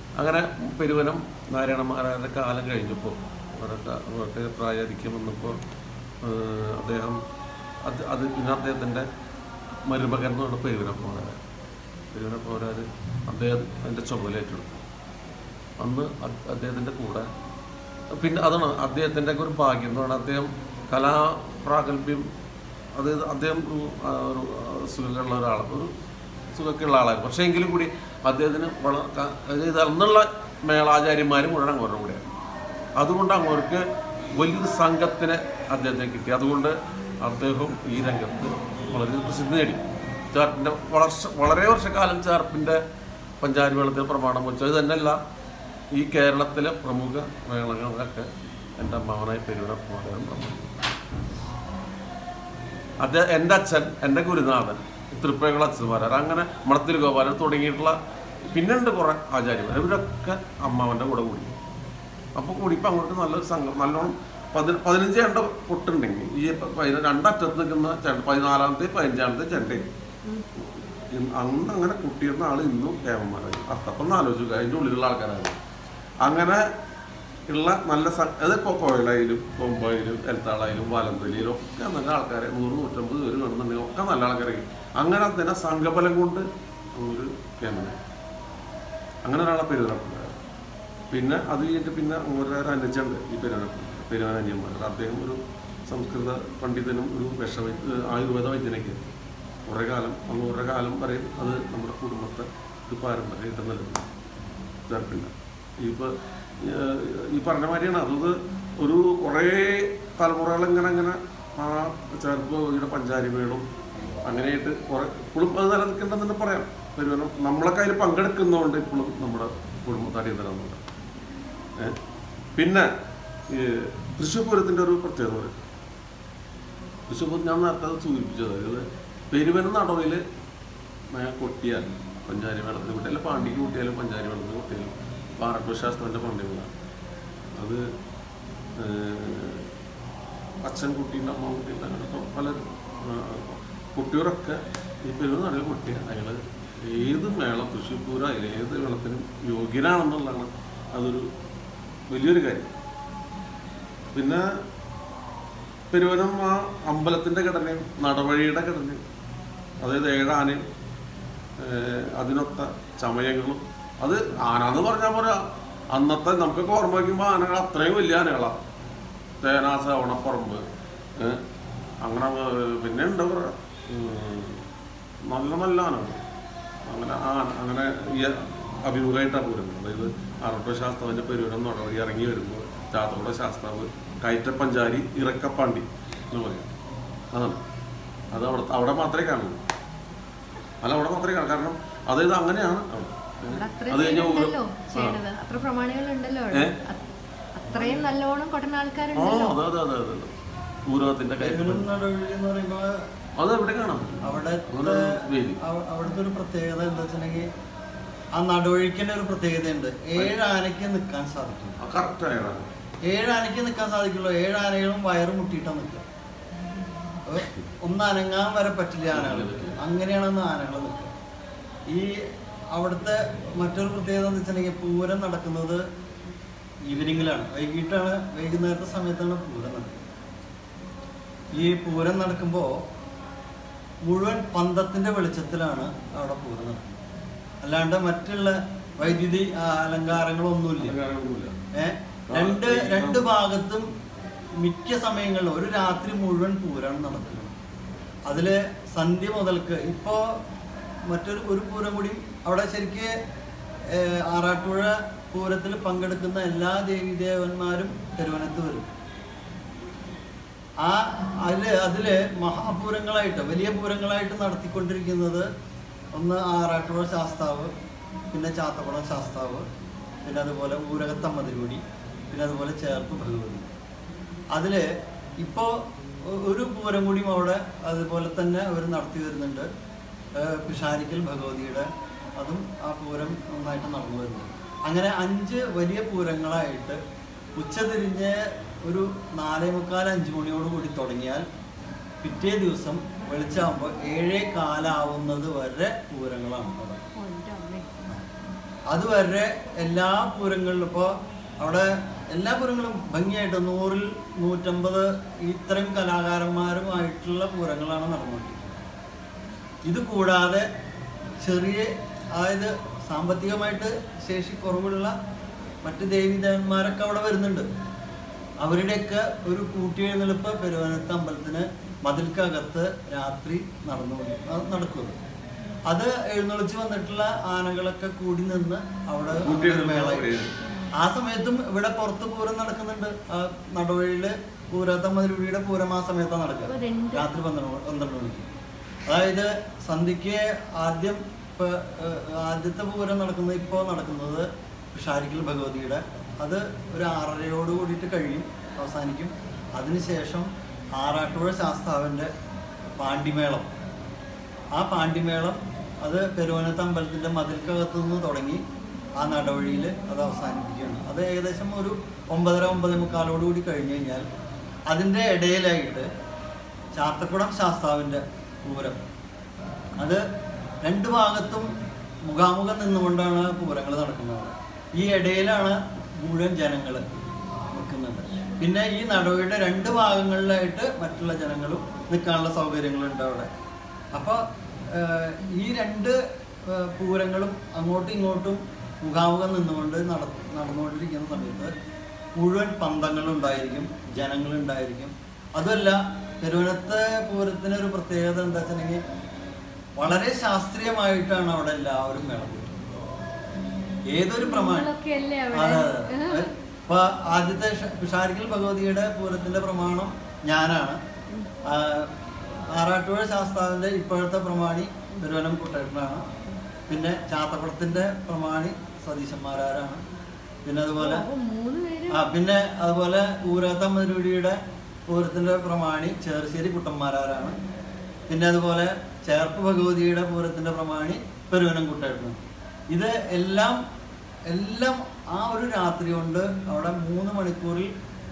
അങ്ങനെ പെരുവനം നാരായണന്മാരുടെ കാലം കഴിഞ്ഞപ്പോൾ അവരൊക്കെ അവർക്ക് പ്രായാധിക്യം വന്നപ്പോൾ ഏഹ്, അദ്ദേഹം അത് അത് പിന്നെ അദ്ദേഹത്തിൻ്റെ മരുമകൻ എന്ന് പറഞ്ഞ പെരുവനം പോരാ പെരുവനം പോരാർ അദ്ദേഹം അതിൻ്റെ ചുമതലയേറ്റെടുത്തു അന്ന് അദ്- അദ്ദേഹത്തിൻ്റെ കൂടെ പിന്നെ അതാണ് അദ്ദേഹത്തിൻ്റെ ഒക്കെ ഒരു ഭാഗ്യം എന്ന് പറഞ്ഞാൽ അദ്ദേഹം കലാപ്രാഗൽഭ്യം അത് അദ്ദേഹം ഒരു ആ, ഒരു ആ, സുഖമുള്ള ഒരാൾ ഒരു സുഖമൊക്കെയുള്ള ആളായിരുന്നു പക്ഷേ എങ്കിലും കൂടി അദ്ദേഹത്തിന് വളരെ ക- അതായത് അന്നുള്ള മേളാചാര്യന്മാർ മുഴുവൻ അങ്ങോട്ടും കൂടെയാണ് അതുകൊണ്ട് അങ്ങോട്ട് വലിയൊരു സംഘത്തിനെ അദ്ദേഹത്തിന് കിട്ടി അതുകൊണ്ട് അദ്ദേഹം ഈ രംഗത്ത് വളരെ പ്രസിദ്ധി നേടി ചേർപ്പിൻ്റെ വളർച്ച വളരെ വർഷക്കാലം ചേർപ്പിൻ്റെ പഞ്ചാരി മേളത്തിൽ പ്രമാണം വെച്ചു അത് തന്നെയല്ല ഈ കേരളത്തിലെ പ്രമുഖ മേളങ്ങളൊക്കെ എൻ്റെ അമ്മാവനായി പെരുവിട കുമാരൻ പ്രമാണം അദ്ദേഹം എൻ്റെ അച്ഛൻ എൻ്റെ ഗുരുനാഥൻ തൃപ്പേകള അച്ഛന്മാരാർ അങ്ങനെ മണത്തിൽ ഗോപാലൻ തുടങ്ങിയിട്ടുള്ള പിന്നെ ഉണ്ട് കുറേ ആചാര്യന്മാർ ഇവരൊക്കെ അമ്മാവൻ്റെ കൂടെ കൂടി അപ്പോൾ കൂടിയപ്പോൾ അങ്ങോട്ട് നല്ലൊരു സംഘം നല്ലോണം പതി പതിനഞ്ച് ചെണ്ട പൊട്ടുണ്ടെങ്കിൽ ഈ പ- പതിന- രണ്ടറ്റത്ത് നിൽക്കുന്ന ചെണ്ട പതിനാലാമത്തെ പതിനഞ്ചാമത്തെ ചെണ്ടയും ഇന്ന് അന്ന് അങ്ങനെ കുട്ടിയിരുന്ന ആൾ ഇന്നും കേമന്മാരായി അത്തപ്പം ആലോചിക്കുക അതിൻ്റെ ഉള്ളിലുള്ള ആൾക്കാരാണ് അങ്ങനെ ഉള്ള നല്ല സ- അത് ഇപ്പോൾ കോയലായാലും കൊമ്പായാലും എൽത്താളായാലും വാലന്തലിയിലും ഒക്കെ നല്ല ആൾക്കാരെ നൂറ് നൂറ്റമ്പത് പേര് വേണമെന്നുണ്ടെങ്കിൽ ഒക്കെ നല്ല ആൾക്കാരെ അങ്ങനെ അതിനെ സംഘബലം കൊണ്ട് ഒരു കേമന അങ്ങനെ ഒരാളെ പെരുന്നപ്പുണ്ടായത് പിന്നെ അത് കഴിഞ്ഞിട്ട് പിന്നെ ഒരു അനുജുണ്ട് ഈ പെരുന്നപ്പുണ്ട് പെരുവനന്യന്മാർ അദ്ദേഹം ഒരു സംസ്കൃത പണ്ഡിതനും ഒരു വിഷവൈ ആയുർവേദ വൈദ്യനൊക്കെ കുറേ കാലം അന്ന് കുറേ കാലം വരെ അത് നമ്മുടെ കുടുംബത്തെ ഇത് പാരമ്പര്യമായിട്ട് നിലനിന്നു ചേർപ്പില്ല ഇപ്പോൾ ഈ പറഞ്ഞ മാതിരിയാണ് അതത് ഒരു കുറേ തലമുറകൾ ഇങ്ങനെ അങ്ങനെ ആ ചേർപ്പ് ഇവിടെ പഞ്ചാരിമേളും അങ്ങനെയായിട്ട് കുറേ ഇപ്പോഴും അത് നിലനിൽക്കേണ്ടെന്ന് തന്നെ പറയാം പെരുവനം നമ്മളൊക്കെ അതിൽ പങ്കെടുക്കുന്നതുകൊണ്ട് ഇപ്പോഴും നമ്മുടെ കുടുംബം തടിയന്തരമുണ്ട് പിന്നെ ഈ തൃശ്ശൂർ പൂരത്തിൻ്റെ ഒരു പ്രത്യേകത പറയും തൃശ്ശൂർ പൂരം ഞാൻ നേരത്തെ അത് സൂചിപ്പിച്ചത് അതായത് പെരുവനം നടവിൽ കൊട്ടിയാൽ പഞ്ചാരി മേളത്തിന് കുട്ടിയാലും പാണ്ടിക്ക് കുട്ടിയാലും പഞ്ചാരി മേളത്തിന് കുട്ടിയാലും പാറട്ടൂർ ശാസ്ത്രൻ്റെ പണ്ടികളാണ് അത് ഏഹ്, അച്ഛൻ കുട്ടീൻ്റെ അമ്മ കുട്ടീൻ്റെ അങ്ങനത്തെ പല കുട്ടികളൊക്കെ ഈ പെരുവ നടയിൽ കുട്ടിയ അയാൾ ഏത് മേളം തൃശ്ശൂർ പൂരം അതിൽ ഏത് മേളത്തിനും യോഗ്യനാണെന്നുള്ളതാണ് അതൊരു വലിയൊരു കാര്യം പിന്നെ പെരുവനം ആ അമ്പലത്തിൻ്റെ ഘടനയും നടവഴിയുടെ ഘടനയും അതായത് ഏഴാനയും ഏഹ് അതിനൊത്ത ചമയങ്ങളും അത് ആന എന്ന് പറഞ്ഞാൽ പോരാ അന്നത്തെ നമുക്കൊക്കെ ഓർമ്മ വയ്ക്കുമ്പോൾ ആനകൾ അത്രയും വലിയ ആനകളാണ് തേനാസ ഉണപ്പറമ്പ് ഏഹ് അങ്ങനെ ഏഹ് പിന്നെ എന്താ പറയുക നല്ല നല്ല ആനകൾ അങ്ങനെ ആ അങ്ങനെ ഈ അഭിമുഖമായിട്ടാണ് പോരുന്നത് അതായത് അറട്ട ശാസ്താവിൻ്റെ പെരുവരം നടവഴി ഇറങ്ങി വരുമ്പോൾ ചാത്തോടെ ശാസ്താവ് കയറ്റപ്പഞ്ചാരി ഇറക്കപ്പാണ്ടി എന്ന് പറയും അതാണ് അത് അവിടെ അവിടെ മാത്രമേ കാണൂ അല്ല അവിടെ മാത്രമേ കാണൂ കാരണം അതായത് അങ്ങനെയാണ് അവിടെ അവിടെ അത്രയും അത് കഴിഞ്ഞ പേരുണ്ടല്ലോ ആ. ചെയ്യണത് അത്ര പ്രമാണികളുണ്ടല്ലോ അവിടെ ഏ? അത് അത്രയും നല്ലോണം കൊട്ടുന്ന ആ ആൾക്കാരുണ്ടല്ലോ അതെ അതെ അതെ അതെ പൂരത്തിന്റെ പെരുവനം കയറ്റം നടുവഴി എന്ന് പറയുമ്പോൾ അത് എവിടെ കാണാം അവിടുത്തെ അങ്ങനെ ഒരു വേദി അവ- അവിടുത്തെ ഒരു പ്രത്യേകത എന്താ വെച്ചിട്ടുണ്ടെങ്കിൽ ആ നടുവഴിക്ക് തന്നെ ഒരു പ്രത്യേകതയുണ്ട് ഏഴ് ആനയ്ക്ക് നിൽക്കാൻ സാധിക്കും കറക്റ്റ് ആയാണ് ഏഴ് ആനയ്ക്ക് നിൽക്കാൻ സാധിക്കുള്ളൂ ഏഴ് ആനകളും വയറ് മുട്ടിയിട്ടാണ് നിൽക്കുക അപ്പൊ ഒന്ന് അനങ്ങാൻ വരെ പറ്റില്ല ആനകൾ അങ്ങനെയാണ് അന്ന് ആനകൾ നിൽക്കുക ഈ അവിടുത്തെ മറ്റൊരു പ്രത്യേകത എന്ന് വെച്ചിട്ടുണ്ടെങ്കിൽ പൂരം നടക്കുന്നത് ഈവനിങ്ങിലാണ് വൈകിട്ടാണ് വൈകുന്നേരത്തെ സമയത്താണ് പൂരം നടക്കുന്നത് ഈ പൂരം നടക്കുമ്പോൾ മുഴുവൻ പന്തത്തിന്റെ വെളിച്ചത്തിലാണ് അവിടെ പൂരം നടക്കുന്നത് അല്ലാണ്ട് മറ്റുള്ള വൈദ്യുതി ആ, അലങ്കാരങ്ങളൊന്നുമില്ല അങ്ങനെയൊന്നുമില്ല. ഏ? രണ്ട് രണ്ട് ഭാഗത്തും മിക്ക സമയങ്ങളിലും ഒരു രാത്രി മുഴുവൻ പൂരാണ് നടക്കുന്നത് അതില് സന്ധ്യ മുതൽക്ക് ഇപ്പോ മറ്റൊരു ഒരു പൂരം കൂടി അവിടെ ശരിക്ക് ഏ, ആറാട്ടുപുഴ പൂരത്തിൽ പങ്കെടുക്കുന്ന എല്ലാ ദേവീദേവന്മാരും തിരുവനത്ത് വരും ആ അതില് അതില് മഹാപൂരങ്ങളായിട്ട് വലിയ പൂരങ്ങളായിട്ട് നടത്തിക്കൊണ്ടിരിക്കുന്നത് ഒന്ന് ആറാട്ടുപുഴ ശാസ്താവ് പിന്നെ ചാത്തക്കുളം ശാസ്താവ് പിന്നെ അതുപോലെ ഊരകത്തമ്മ തിരുവടി പിന്നെ അതുപോലെ ചേർപ്പ് ഭഗവതി അതിൽ ഇപ്പോൾ ഒരു പൂരം കൂടിയും അവിടെ അതുപോലെ തന്നെ അവർ നടത്തി വരുന്നുണ്ട് ഏഹ് പിഷാരിക്കൽ ഭഗവതിയുടെ അതും ആ പൂരം നന്നായിട്ട് നടന്നു വരുന്നുണ്ട് അങ്ങനെ അഞ്ച് വലിയ പൂരങ്ങളായിട്ട് ഉച്ചതിരിഞ്ഞ് ഒരു നാലേ മുക്കാൽ അഞ്ച് മണിയോട് കൂടി തുടങ്ങിയാൽ പിറ്റേ ദിവസം വെളിച്ചാകുമ്പോൾ ഏഴേ കാലാവുന്നത് വരെ പൂരങ്ങളാണ് അവിടെ ഓ, എൻ്റെ അമ്മേ. അതുവരെ എല്ലാ പൂരങ്ങളിലും ഇപ്പോൾ അവിടെ എല്ലാ പൂരങ്ങളും ഭംഗിയായിട്ട് നൂറിൽ നൂറ്റമ്പത് ഇത്രയും കലാകാരന്മാരുമായിട്ടുള്ള പൂരങ്ങളാണ് നടന്നുകൊണ്ടിരിക്കുന്നത് ഇത് കൂടാതെ ചെറിയ അതായത് സാമ്പത്തികമായിട്ട് ശേഷി കുറവുള്ള മറ്റ് ദേവീദേവന്മാരൊക്കെ അവിടെ വരുന്നുണ്ട് അവരുടെയൊക്കെ ഒരു കൂട്ടിയെഴുന്നള്ളിപ്പ് പെരുവനത്ത് അമ്പലത്തിന് മതിൽക്കകത്ത് രാത്രി നടന്നു അത് നടക്കുന്നത് അത് എഴുന്നള്ളിച്ച് വന്നിട്ടുള്ള ആനകളൊക്കെ കൂടി നിന്ന് അവിടെ കൂട്ടിയെഴുന്നള്ളിപ്പ് മേള അവിടെ. ആ സമയത്തും ഇവിടെ പുറത്ത് പൂരം നടക്കുന്നുണ്ട് ആ നടുവഴിയില് പൂരത്തമ്മതിലൂടെ പൂരം ആ സമയത്താണ് നടക്കുക അപ്പൊ രണ്ട് രാത്രി പന്ത്രണ്ട് മണി- പന്ത്രണ്ട് മണിക്ക് അതായത് സന്ധ്യക്ക് ആദ്യം ഇപ്പൊ, ഏഹ്, ആദ്യത്തെ പൂരം നടക്കുന്നത് ഇപ്പോൾ നടക്കുന്നത് ഷാരിക്കൽ ഭഗവതിയുടെ അത് ഒരു ആറരയോട് കൂടിയിട്ട് കഴിയും അവസാനിക്കും അതിനുശേഷം ആറാട്ടുപുഴ ശാസ്താവിൻ്റെ പാണ്ടിമേളം ആ പാണ്ടിമേളം അത് പെരുവനത്ത് അമ്പലത്തിൻ്റെ മതിൽക്കകത്തു നിന്ന് തുടങ്ങി ആ നടവഴിയിൽ അത് അവസാനിപ്പിക്കുകയാണ് അത് ഏകദേശം ഒരു ഒമ്പതര ഒമ്പതേ മുക്കാലോട് കൂടി കഴിഞ്ഞ് കഴിഞ്ഞാൽ അതിൻ്റെ ഇടയിലായിട്ട് ചാത്തക്കുളം ശാസ്താവിൻ്റെ പൂരം അത് രണ്ട് ഭാഗത്തും മുഖാമുഖം നിന്നുകൊണ്ടാണ് പൂരങ്ങൾ നടക്കുന്നത് ഈ ഇടയിലാണ് മുഴുവൻ ജനങ്ങൾ നിൽക്കുന്നുണ്ട് പിന്നെ ഈ നടവയുടെ രണ്ട് ഭാഗങ്ങളിലായിട്ട് മറ്റുള്ള ജനങ്ങളും നിൽക്കാനുള്ള സൗകര്യങ്ങളുണ്ട് അവിടെ അപ്പോൾ ഈ രണ്ട് ഏഹ്, പൂരങ്ങളും അങ്ങോട്ടും ഇങ്ങോട്ടും മുഖാമുഖം നിന്നുകൊണ്ട് നട നടന്നുകൊണ്ടിരിക്കുന്ന സമയത്ത് മുഴുവൻ പന്തങ്ങളുണ്ടായിരിക്കും ജനങ്ങളുണ്ടായിരിക്കും അതുമല്ല തിരുവനത്തെ പൂരത്തിന് ഒരു പ്രത്യേകത എന്താ വെച്ചിട്ടുണ്ടെങ്കിൽ വളരെ ശാസ്ത്രീയമായിട്ടാണ് അവിടെ എല്ലാവരും മേളം ഏതൊരു പ്രമാണം നിങ്ങളൊക്കെ അല്ലേ അവിടെ അതെ, അതെ, അതെ. ഇപ്പൊ ആദ്യത്തെ ഷ- ഷാരിക്കൽ ഭഗവതിയുടെ പൂരത്തിന്റെ പ്രമാണം ഞാനാണ് ആ, ആറാട്ടുപുഴ ശാസ്താവിന്റെ ഇപ്പോഴത്തെ പ്രമാണി തിരുവനം കുട്ടേട്ടനാണ് പിന്നെ ചാത്തക്കുളത്തിന്റെ പ്രമാണി സതീശന്മാരാരാണ് പിന്നെ അതുപോലെ അപ്പൊ മൂന്ന് പേരും ആ പിന്നെ അതുപോലെ ഊരത്തമ്മരുടിയുടെ പൂരത്തിന്റെ പ്രമാണി ചേർശ്ശേരി കുട്ടന്മാരാരാണ് പിന്നെ അതുപോലെ ചേർപ്പ് ഭഗവതിയുടെ പൂരത്തിന്റെ പ്രമാണി പെരുവനം കുട്ടേട്ടനും ഇത് എല്ലാം എല്ലാം ആ ഒരു രാത്രി കൊണ്ട് അവിടെ മൂന്ന് മണിക്കൂറിൽ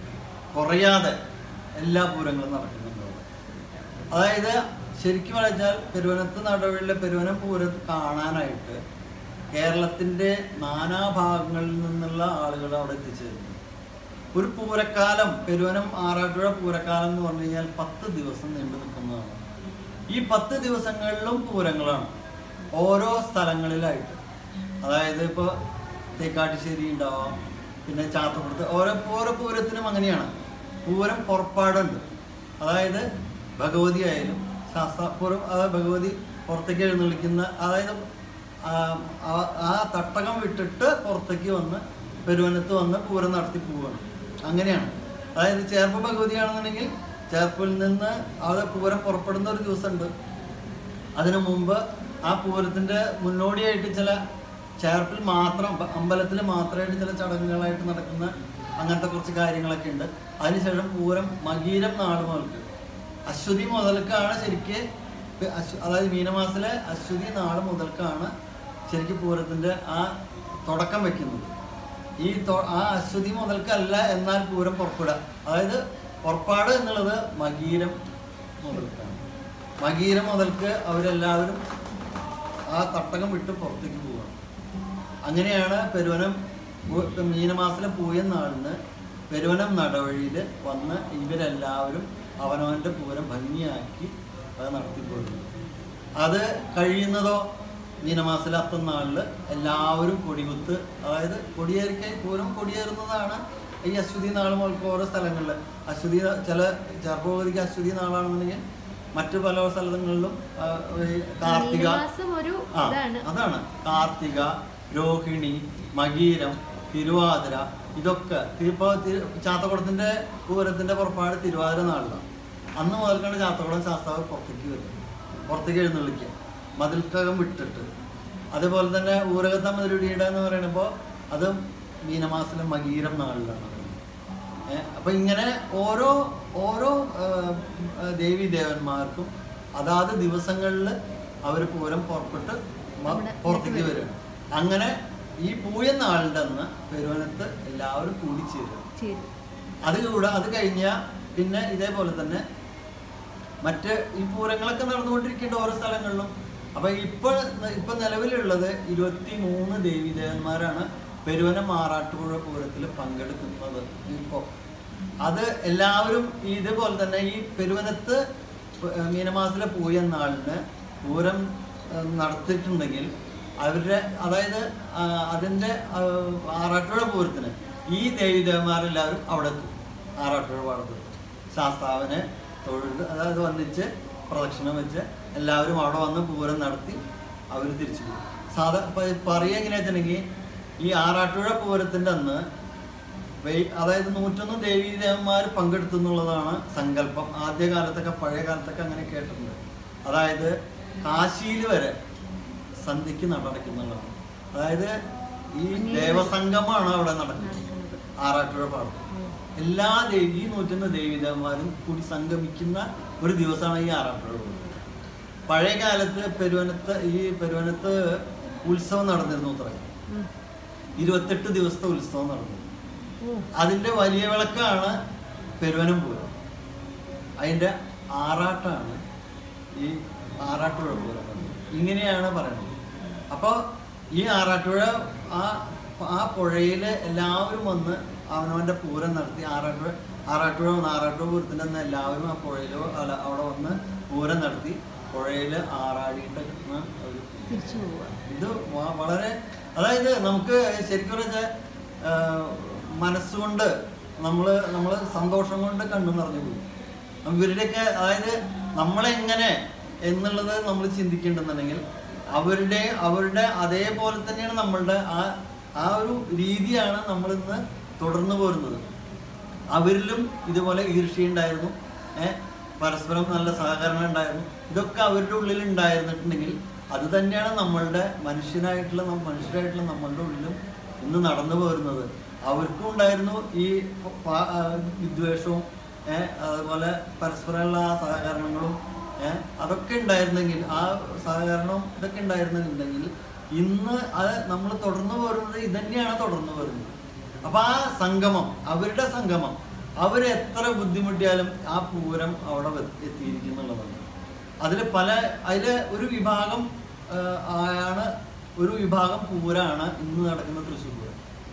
കുറയാതെ എല്ലാ പൂരങ്ങളും നടക്കുന്നുണ്ട് അവിടെ. അതായത് ശരിക്കും പറഞ്ഞാൽ പെരുവനത്ത് നടവഴിലെ പെരുവനം പൂരം കാണാനായിട്ട് കേരളത്തിൻ്റെ നാനാഭാഗങ്ങളിൽ നിന്നുള്ള ആളുകൾ അവിടെ എത്തിച്ചേരുന്നു ഒരു പൂരക്കാലം പെരുവനം ആറാട്ടുഴ പൂരക്കാലം എന്ന് പറഞ്ഞു കഴിഞ്ഞാൽ പത്ത് ദിവസം നീണ്ടു നിൽക്കുന്നതാണ് ഈ പത്ത് ദിവസങ്ങളിലും പൂരങ്ങളാണ് ഓരോ സ്ഥലങ്ങളിലായിട്ട് അതായത് ഇപ്പോൾ തേക്കാട്ടുശ്ശേരി ഉണ്ടാവാം പിന്നെ ചാത്തപ്പുറത്ത് ഓരോ ഓരോ പൂരത്തിനും അങ്ങനെയാണ് പൂരം പുറപ്പാടുണ്ട് അതായത് ഭഗവതി ആയാലും ശാസ്താപുരം അതായത് ഭഗവതി പുറത്തേക്ക് എഴുന്നള്ളിക്കുന്ന അതായത് ആ ആ- ആ തട്ടകം വിട്ടിട്ട് പുറത്തേക്ക് വന്ന് പെരുവനത്ത് വന്ന് പൂരം നടത്തി പോവുകയാണ് അങ്ങനെയാണ് അതായത് ചേർപ്പ് ഭഗവതിയാണെന്നുണ്ടെങ്കിൽ ചേർപ്പിൽ നിന്ന് അവിടെ പൂരം പുറപ്പെടുന്ന ഒരു ദിവസമുണ്ട് അതിനു മുമ്പ് ആ പൂരത്തിൻ്റെ മുന്നോടിയായിട്ട് ചില ചേർപ്പിൽ മാത്രം അമ്പലത്തിൽ മാത്രമായിട്ട് ചില ചടങ്ങുകളായിട്ട് നടക്കുന്ന അങ്ങനത്തെ കുറച്ച് കാര്യങ്ങളൊക്കെ ഉണ്ട് അതിനുശേഷം പൂരം മകീരം നാട് മുതൽക്ക് അശ്വതി മുതൽക്കാണ് ശരിക്ക് പ് അശ്വ- അതായത് മീനമാസത്തിലെ അശ്വതി നാട് മുതൽക്കാണ് ശരിക്കും പൂരത്തിൻ്റെ ആ തുടക്കം വെക്കുന്നത് ഈ തൊ- ആ അശ്വതി മുതൽക്കല്ല എന്നാൽ പൂരം പുറപ്പെടുക അതായത് പുറപ്പാട് എന്നുള്ളത് മകീരം മുതൽക്കാണ് മകീരം മുതൽക്ക് അവരെല്ലാവരും ആ തട്ടകം വിട്ട് പുറത്തേക്ക് പോവുകയാണ് അങ്ങനെയാണ് പെരുവനം പു- മീനമാസത്തിലെ പൂയ നാളിന് പെരുവനം നടവഴിയിൽ വന്ന് ഇവരെല്ലാവരും അവനവൻ്റെ പൂരം ഭംഗിയാക്കി അത് നടത്തിപ്പോരുന്നു അത് കഴിയുന്നതോ മീനമാസത്തിലെ അത്തം നാളിൽ എല്ലാവരും കൊടികുത്ത് അതായത് കൊടിയേറിക്കായി പൂരം കൊടിയേറുന്നതാണ് ഈ അശ്വതി നാൾ മുതൽക്ക് ഓരോ സ്ഥലങ്ങളിൽ അശ്വതി നാ- ചില ചെറുപ്പവതിക്ക് അശ്വതി നാളാണെന്നുണ്ടെങ്കിൽ മറ്റു പല സ്ഥലങ്ങളിലും ആ, ഈ കാർത്തിക മീനമാസം ഒരു ആ, ഇതാണ് അതാണ് കാർത്തിക രോഹിണി മകീരം തിരുവാതിര ഇതൊക്കെ ഇപ്പോൾ ചാത്തക്കുളത്തിന്റെ പൂരത്തിന്റെ പുറപ്പാട് തിരുവാതിര നാളിലാണ് അന്ന് മുതൽക്കാണ് ചാത്തക്കുളം ശാസ്താവ് പുറത്തേക്ക് വരും പുറത്തേക്ക് എഴുന്നള്ളിക്കുക മതിൽക്കകം വിട്ടിട്ട് അതേപോലെ തന്നെ ഊരകത്ത മതിലുടിയുടെ എന്ന് പറയുമ്പോൾ അത് മീനമാസത്തിലെ മകീരം നാളിലാണ് ഏഹ് അപ്പൊ ഇങ്ങനെ ഓരോ ഓരോ ഏഹ്, ഏഹ്, ദേവി ദേവന്മാർക്കും അതാത് ദിവസങ്ങളിൽ അവർ പൂരം പുറപ്പെട്ട് മ- നമ്മുടെ പുറത്തേക്ക് ഇതിലേക്ക് വരികയാണ് അങ്ങനെ ഈ പൂയ നാളിൻ്റെ അന്ന് പെരുവനത്ത് എല്ലാവരും കൂടിച്ചേരും ശരി അത് കൂടെ അത് കഴിഞ്ഞാൽ പിന്നെ ഇതേപോലെ തന്നെ മറ്റ് ഈ പൂരങ്ങളൊക്കെ നടന്നുകൊണ്ടിരിക്കേണ്ട ഓരോ സ്ഥലങ്ങളിലും അപ്പൊ ഇപ്പോൾ ഇപ്പൊ നിലവിലുള്ളത് ഇരുപത്തി മൂന്ന് ദേവീദേവന്മാരാണ് പെരുവന മാറാട്ടുപുഴ പൂരത്തിൽ പങ്കെടുക്കുന്നത് ഇപ്പോൾ അത് എല്ലാവരും ഇതുപോലെ തന്നെ ഈ പെരുവനത്ത് പ- ഏർ മീനമാസത്തിലെ പൂയ നാളിന് പൂരം ഏർ നടത്തിയിട്ടുണ്ടെങ്കിൽ അവരുടെ അതായത് ആ, അതിൻ്റെ ആ, ആറാട്ടുപുഴ പൂരത്തിന് ഈ ദേവീദേവന്മാരെല്ലാവരും അവിടെ എത്തും ആറാട്ടുപുഴ പാടത്ത് ശാസ്താവിനെ തൊഴുത് അതായത് വന്നിച്ച് പ്രദക്ഷിണം വെച്ച് എല്ലാവരും അവിടെ വന്ന് പൂരം നടത്തി അവർ തിരിച്ചു പോകും സാധാ പറയുക എങ്ങനെയാ വെച്ചിട്ടുണ്ടെങ്കിൽ ഈ ആറാട്ടുപുഴ പൂരത്തിൻ്റെ അന്ന് വെയ്- അതായത് നൂറ്റൊന്ന് ദേവീദേവന്മാർ പങ്കെടുത്തു എന്നുള്ളതാണ് സങ്കല്പം ആദ്യ കാലത്തൊക്കെ പഴയ കാലത്തൊക്കെ അങ്ങനെ കേട്ടിട്ടുണ്ട് അതായത് കാശിയിൽ വരെ സന്ധ്യക്ക് നടക്കുന്നുള്ളതാണ് അതായത് ഈ ദേവസംഗമാണ് അവിടെ നടക്കുന്നത് ആറാട്ടുപുഴ പാടത്ത് എല്ലാ ദേവി ഈ നൂറ്റൊന്ന് ദേവീദേവന്മാരും കൂടി സംഗമിക്കുന്ന ഒരു ദിവസമാണ് ഈ ആറാട്ടുപുഴ പൂരം പഴയ കാലത്ത് പെരുവനത്ത് ഈ പെരുവനത്ത് ഉത്സവം നടന്നിരുന്നു അത്ര ഉം. ഇരുപത്തെട്ട് ദിവസത്തെ ഉത്സവം നടന്നു ഓ അതിന്റെ വലിയ വിളക്കാണ് പെരുവനം പൂരം അതിന്റെ ആറാട്ടാണ് ഈ ആറാട്ടുപുഴ പൂരം ഇങ്ങനെയാണ് പറയുന്നത് അപ്പോൾ ഈ ആറാട്ടുപുഴ ആ ആ പുഴയിൽ എല്ലാവരും വന്ന് അവനവൻ്റെ പൂരം നടത്തി ആറാട്ടുപുഴ ആറാട്ടുപുഴ വന്ന് ആറാട്ടുപുഴ പൂരത്തിൻ്റെ അന്ന് എല്ലാവരും ആ പുഴയിൽ അല്ല അവിടെ വന്ന് പൂരം നടത്തി പുഴയിൽ ആറാടിയിട്ടാണ് അവർ തിരിച്ചു പോവുക ഇത് വ- വളരെ അതായത് നമുക്ക് ശരിക്കും പറഞ്ഞാൽ മനസ്സുകൊണ്ട് നമ്മൾ നമ്മൾ സന്തോഷം കൊണ്ട് കണ്ണു നിറഞ്ഞു പോകും ഇവരുടെയൊക്കെ അതായത് നമ്മളെങ്ങനെ എന്നുള്ളത് നമ്മൾ ചിന്തിക്കേണ്ടെന്നുണ്ടെങ്കിൽ അവരുടെ അവരുടെ അതേപോലെ തന്നെയാണ് നമ്മളുടെ ആ ആ ഒരു രീതിയാണ് നമ്മളിന്ന് തുടർന്നു പോരുന്നത് അവരിലും ഇതുപോലെ ഈർഷ്യയുണ്ടായിരുന്നു ഏഹ് പരസ്പരം നല്ല സഹകരണം ഉണ്ടായിരുന്നു ഇതൊക്കെ അവരുടെ ഉള്ളിൽ ഉണ്ടായിരുന്നിട്ടുണ്ടെങ്കിൽ അത് തന്നെയാണ് നമ്മളുടെ മനുഷ്യനായിട്ടുള്ള നം- മനുഷ്യരായിട്ടുള്ള നമ്മളുടെ ഉള്ളിലും ഇന്ന് നടന്നു പോരുന്നത് അവർക്കും ഉണ്ടായിരുന്നു ഈ പ- പ- ആ വിദ്വേഷവും ഏഹ് അതുപോലെ പരസ്പരമുള്ള ആ സഹകരണങ്ങളും ഏഹ് അതൊക്കെ ഉണ്ടായിരുന്നെങ്കിൽ ആ സഹകരണവും ഇതൊക്കെ ഉണ്ടായിരുന്നെങ്കിൽ ഇന്ന് അത് നമ്മൾ തുടർന്നു പോരുന്നത് ഇതന്നെയാണ് തുടർന്നു പോരുന്നത് അപ്പൊ ആ സംഗമം അവരുടെ സംഗമം അവരെത്ര ബുദ്ധിമുട്ടിയാലും ആ പൂരം അവിടെ വെ- എത്തിയിരിക്കുന്നുള്ളതാണ് അതിൽ പല അതിൽ ഒരു വിഭാഗം ആ, ആണ് ഒരു വിഭാഗം പൂരാണ് ഇന്ന് നടക്കുന്ന തൃശ്ശൂർ പൂരം